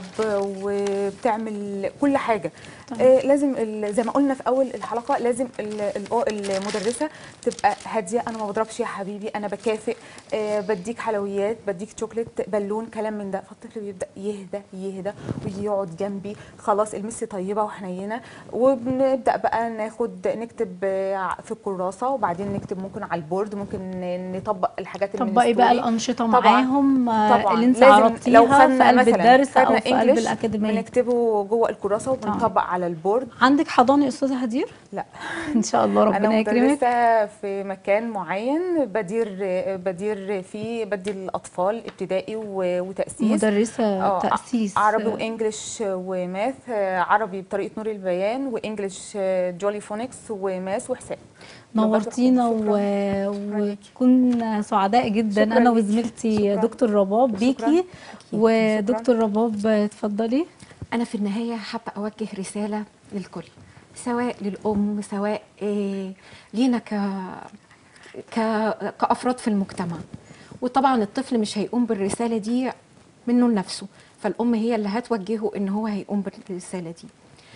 S3: وبتعمل كل حاجه آه لازم ال- زي ما قلنا في اول الحلقه لازم ال- ال- المدرسه تبقى هاديه انا ما بضربش يا حبيبي انا بكافئ آه بديك حلويات بديك شوكليت بالون كلام من ده فالطفل بيبدا يهدى يهدى ويجي يقعد جنبي خلاص المس طيبه وحنينه وبنبدا بقى ناخد نكتب آه، في الكراسه وبعدين نكتب ممكن على البورد ممكن ن- نطبق الحاجات اللي من
S1: طبقي بقى
S3: الستوري.
S1: الانشطه
S3: طبعاً.
S1: معاهم آه،
S3: طبعا
S1: اللي انت
S3: لازم
S1: عرضتيها
S3: لو
S1: في
S3: خدنا
S1: قلب
S3: مثلا
S1: الدرس او
S3: خدنا
S1: في قلب
S3: انجلش
S1: الاكاديميه
S3: بنكتبه جوه الكراسه وبنطبق على البورد
S1: عندك حضانه يا استاذه هدير
S3: لا
S1: ان شاء الله
S3: انا
S1: ربنا يكرمك
S3: مدرسه في مكان معين بدير بدير فيه بدي الاطفال ابتدائي و- وتاسيس
S1: مدرسه
S3: آه،
S1: تاسيس
S3: عربي وانجلش وماث آه، عربي بطريقه نور البيان وانجلش آه، جولي فونكس وماث وحساب
S1: نورتينا و...
S3: شكراً.
S1: وكنا سعداء جدا
S3: شكراً
S1: انا
S3: ليكي.
S1: وزميلتي
S3: شكراً.
S1: دكتور رباب بيكي ودكتور رباب اتفضلي
S2: أنا في النهاية حابة أوجه رسالة للكل سواء للأم سواء آه، لينا ك... ك... كأفراد في المجتمع وطبعا الطفل مش هيقوم بالرسالة دي منه لنفسه فالأم هي اللي هتوجهه إن هو هيقوم بالرسالة دي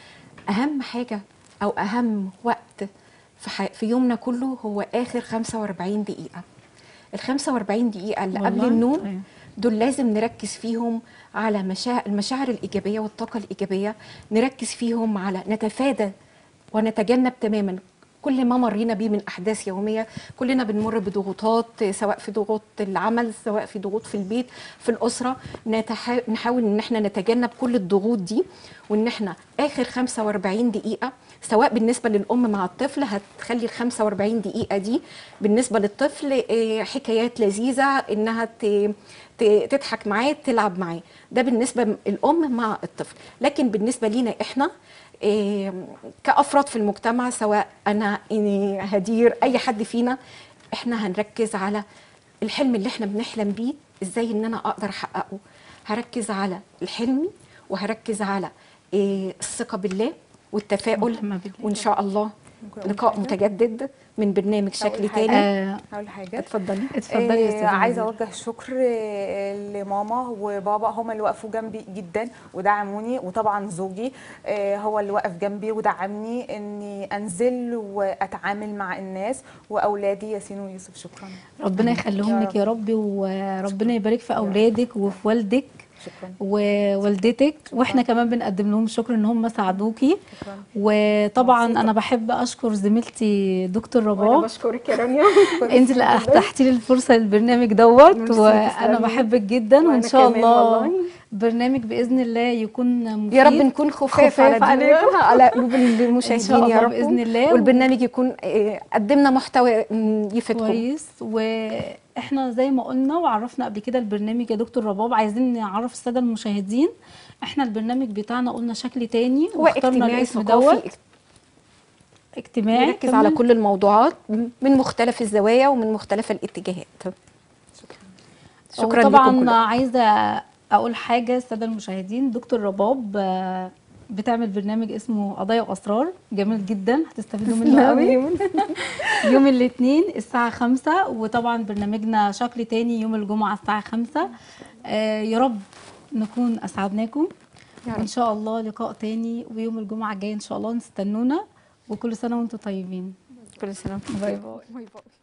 S2: أهم حاجة أو أهم وقت في, ح... في يومنا كله هو آخر 45 دقيقة ال 45 دقيقة اللي قبل
S1: والله؟
S2: النوم
S1: أيوة.
S2: دول لازم نركز فيهم على مشاعر المشاعر الإيجابية والطاقة الإيجابية نركز فيهم على نتفادى ونتجنب تماما كل ما مرينا بيه من أحداث يومية كلنا بنمر بضغوطات سواء في ضغوط العمل سواء في ضغوط في البيت في الأسرة نتح... نحاول إن احنا نتجنب كل الضغوط دي وإن احنا آخر 45 دقيقة سواء بالنسبة للأم مع الطفل هتخلي ال 45 دقيقة دي بالنسبة للطفل آه، حكايات لذيذة إنها ت- ت- تضحك معاه تلعب معاه ده بالنسبة الأم مع الطفل لكن بالنسبة لينا إحنا آه، كأفراد في المجتمع سواء أنا إني هدير أي حد فينا إحنا هنركز على الحلم اللي إحنا بنحلم بيه إزاي إن أنا أقدر أحققه هركز على الحلم وهركز على آه، الثقة بالله والتفاؤل
S1: ونعم بالله.
S2: وإن شاء الله
S3: ممكن أقول
S2: لقاء
S3: حاجة؟
S2: متجدد من برنامج شكل
S3: أول حاجة.
S2: تاني
S1: آه
S3: اول حاجه
S2: اتفضلي
S1: اتفضلي يا
S3: آه،
S1: استاذه
S3: عايزه
S1: هدير.
S3: اوجه شكر آه، لماما وبابا هما اللي وقفوا جنبي جدا ودعموني وطبعا زوجي آه، هو اللي وقف جنبي ودعمني اني انزل واتعامل مع الناس واولادي ياسين ويوسف شكرا
S1: ربنا يخليهم
S3: يا
S1: لك يا رب وربنا يبارك في اولادك وفي والدك
S3: شكرا
S1: ووالدتك واحنا كمان بنقدم لهم شكر ان هم ساعدوكي
S3: شكرا
S1: وطبعا انا بحب اشكر زميلتي دكتور رباب
S2: بشكرك يا رانيا
S1: انت اللي اتحتي لي الفرصه للبرنامج دوت
S2: ميرسي،
S1: وانا
S2: تسلمي.
S1: بحبك جدا وان
S2: وأنا
S1: شاء
S2: كمان
S1: الله
S2: والله.
S1: برنامج باذن الله يكون مفيد
S2: يا رب نكون خفاف,
S1: خفاف
S2: على
S1: عليكم.
S2: عليكم على قلوب
S1: ان
S2: المشاهدين
S1: شاء
S2: يا
S1: الله
S2: رب
S1: باذن الله
S2: والبرنامج يكون آه، قدمنا محتوى مم، يفيدكم
S1: كويس واحنا زي ما قلنا وعرفنا قبل كده البرنامج يا دكتور رباب عايزين نعرف الساده المشاهدين احنا البرنامج بتاعنا قلنا شكل تاني
S2: هو
S1: واخترنا
S2: اجتماعي
S1: الاسم دوت
S2: ثقافي
S1: اجتماعي
S2: يركز على
S1: كمان.
S2: كل الموضوعات من مختلف الزوايا ومن مختلف الاتجاهات شكرا لكم
S1: طبعا
S2: كلكم
S1: عايزه اقول حاجه الساده المشاهدين دكتور رباب آه، بتعمل برنامج اسمه قضايا واسرار جميل جدا هتستفيدوا منه قوي يوم الاثنين الساعه خمسة وطبعا برنامجنا شكل تاني يوم الجمعه الساعه خمسة آه، يا رب نكون اسعدناكم
S2: يا رب.
S1: وان شاء الله لقاء تاني ويوم الجمعه الجاي ان شاء الله نستنونا وكل سنه وانتم طيبين
S2: كل سنه
S1: باي باي
S2: باي باي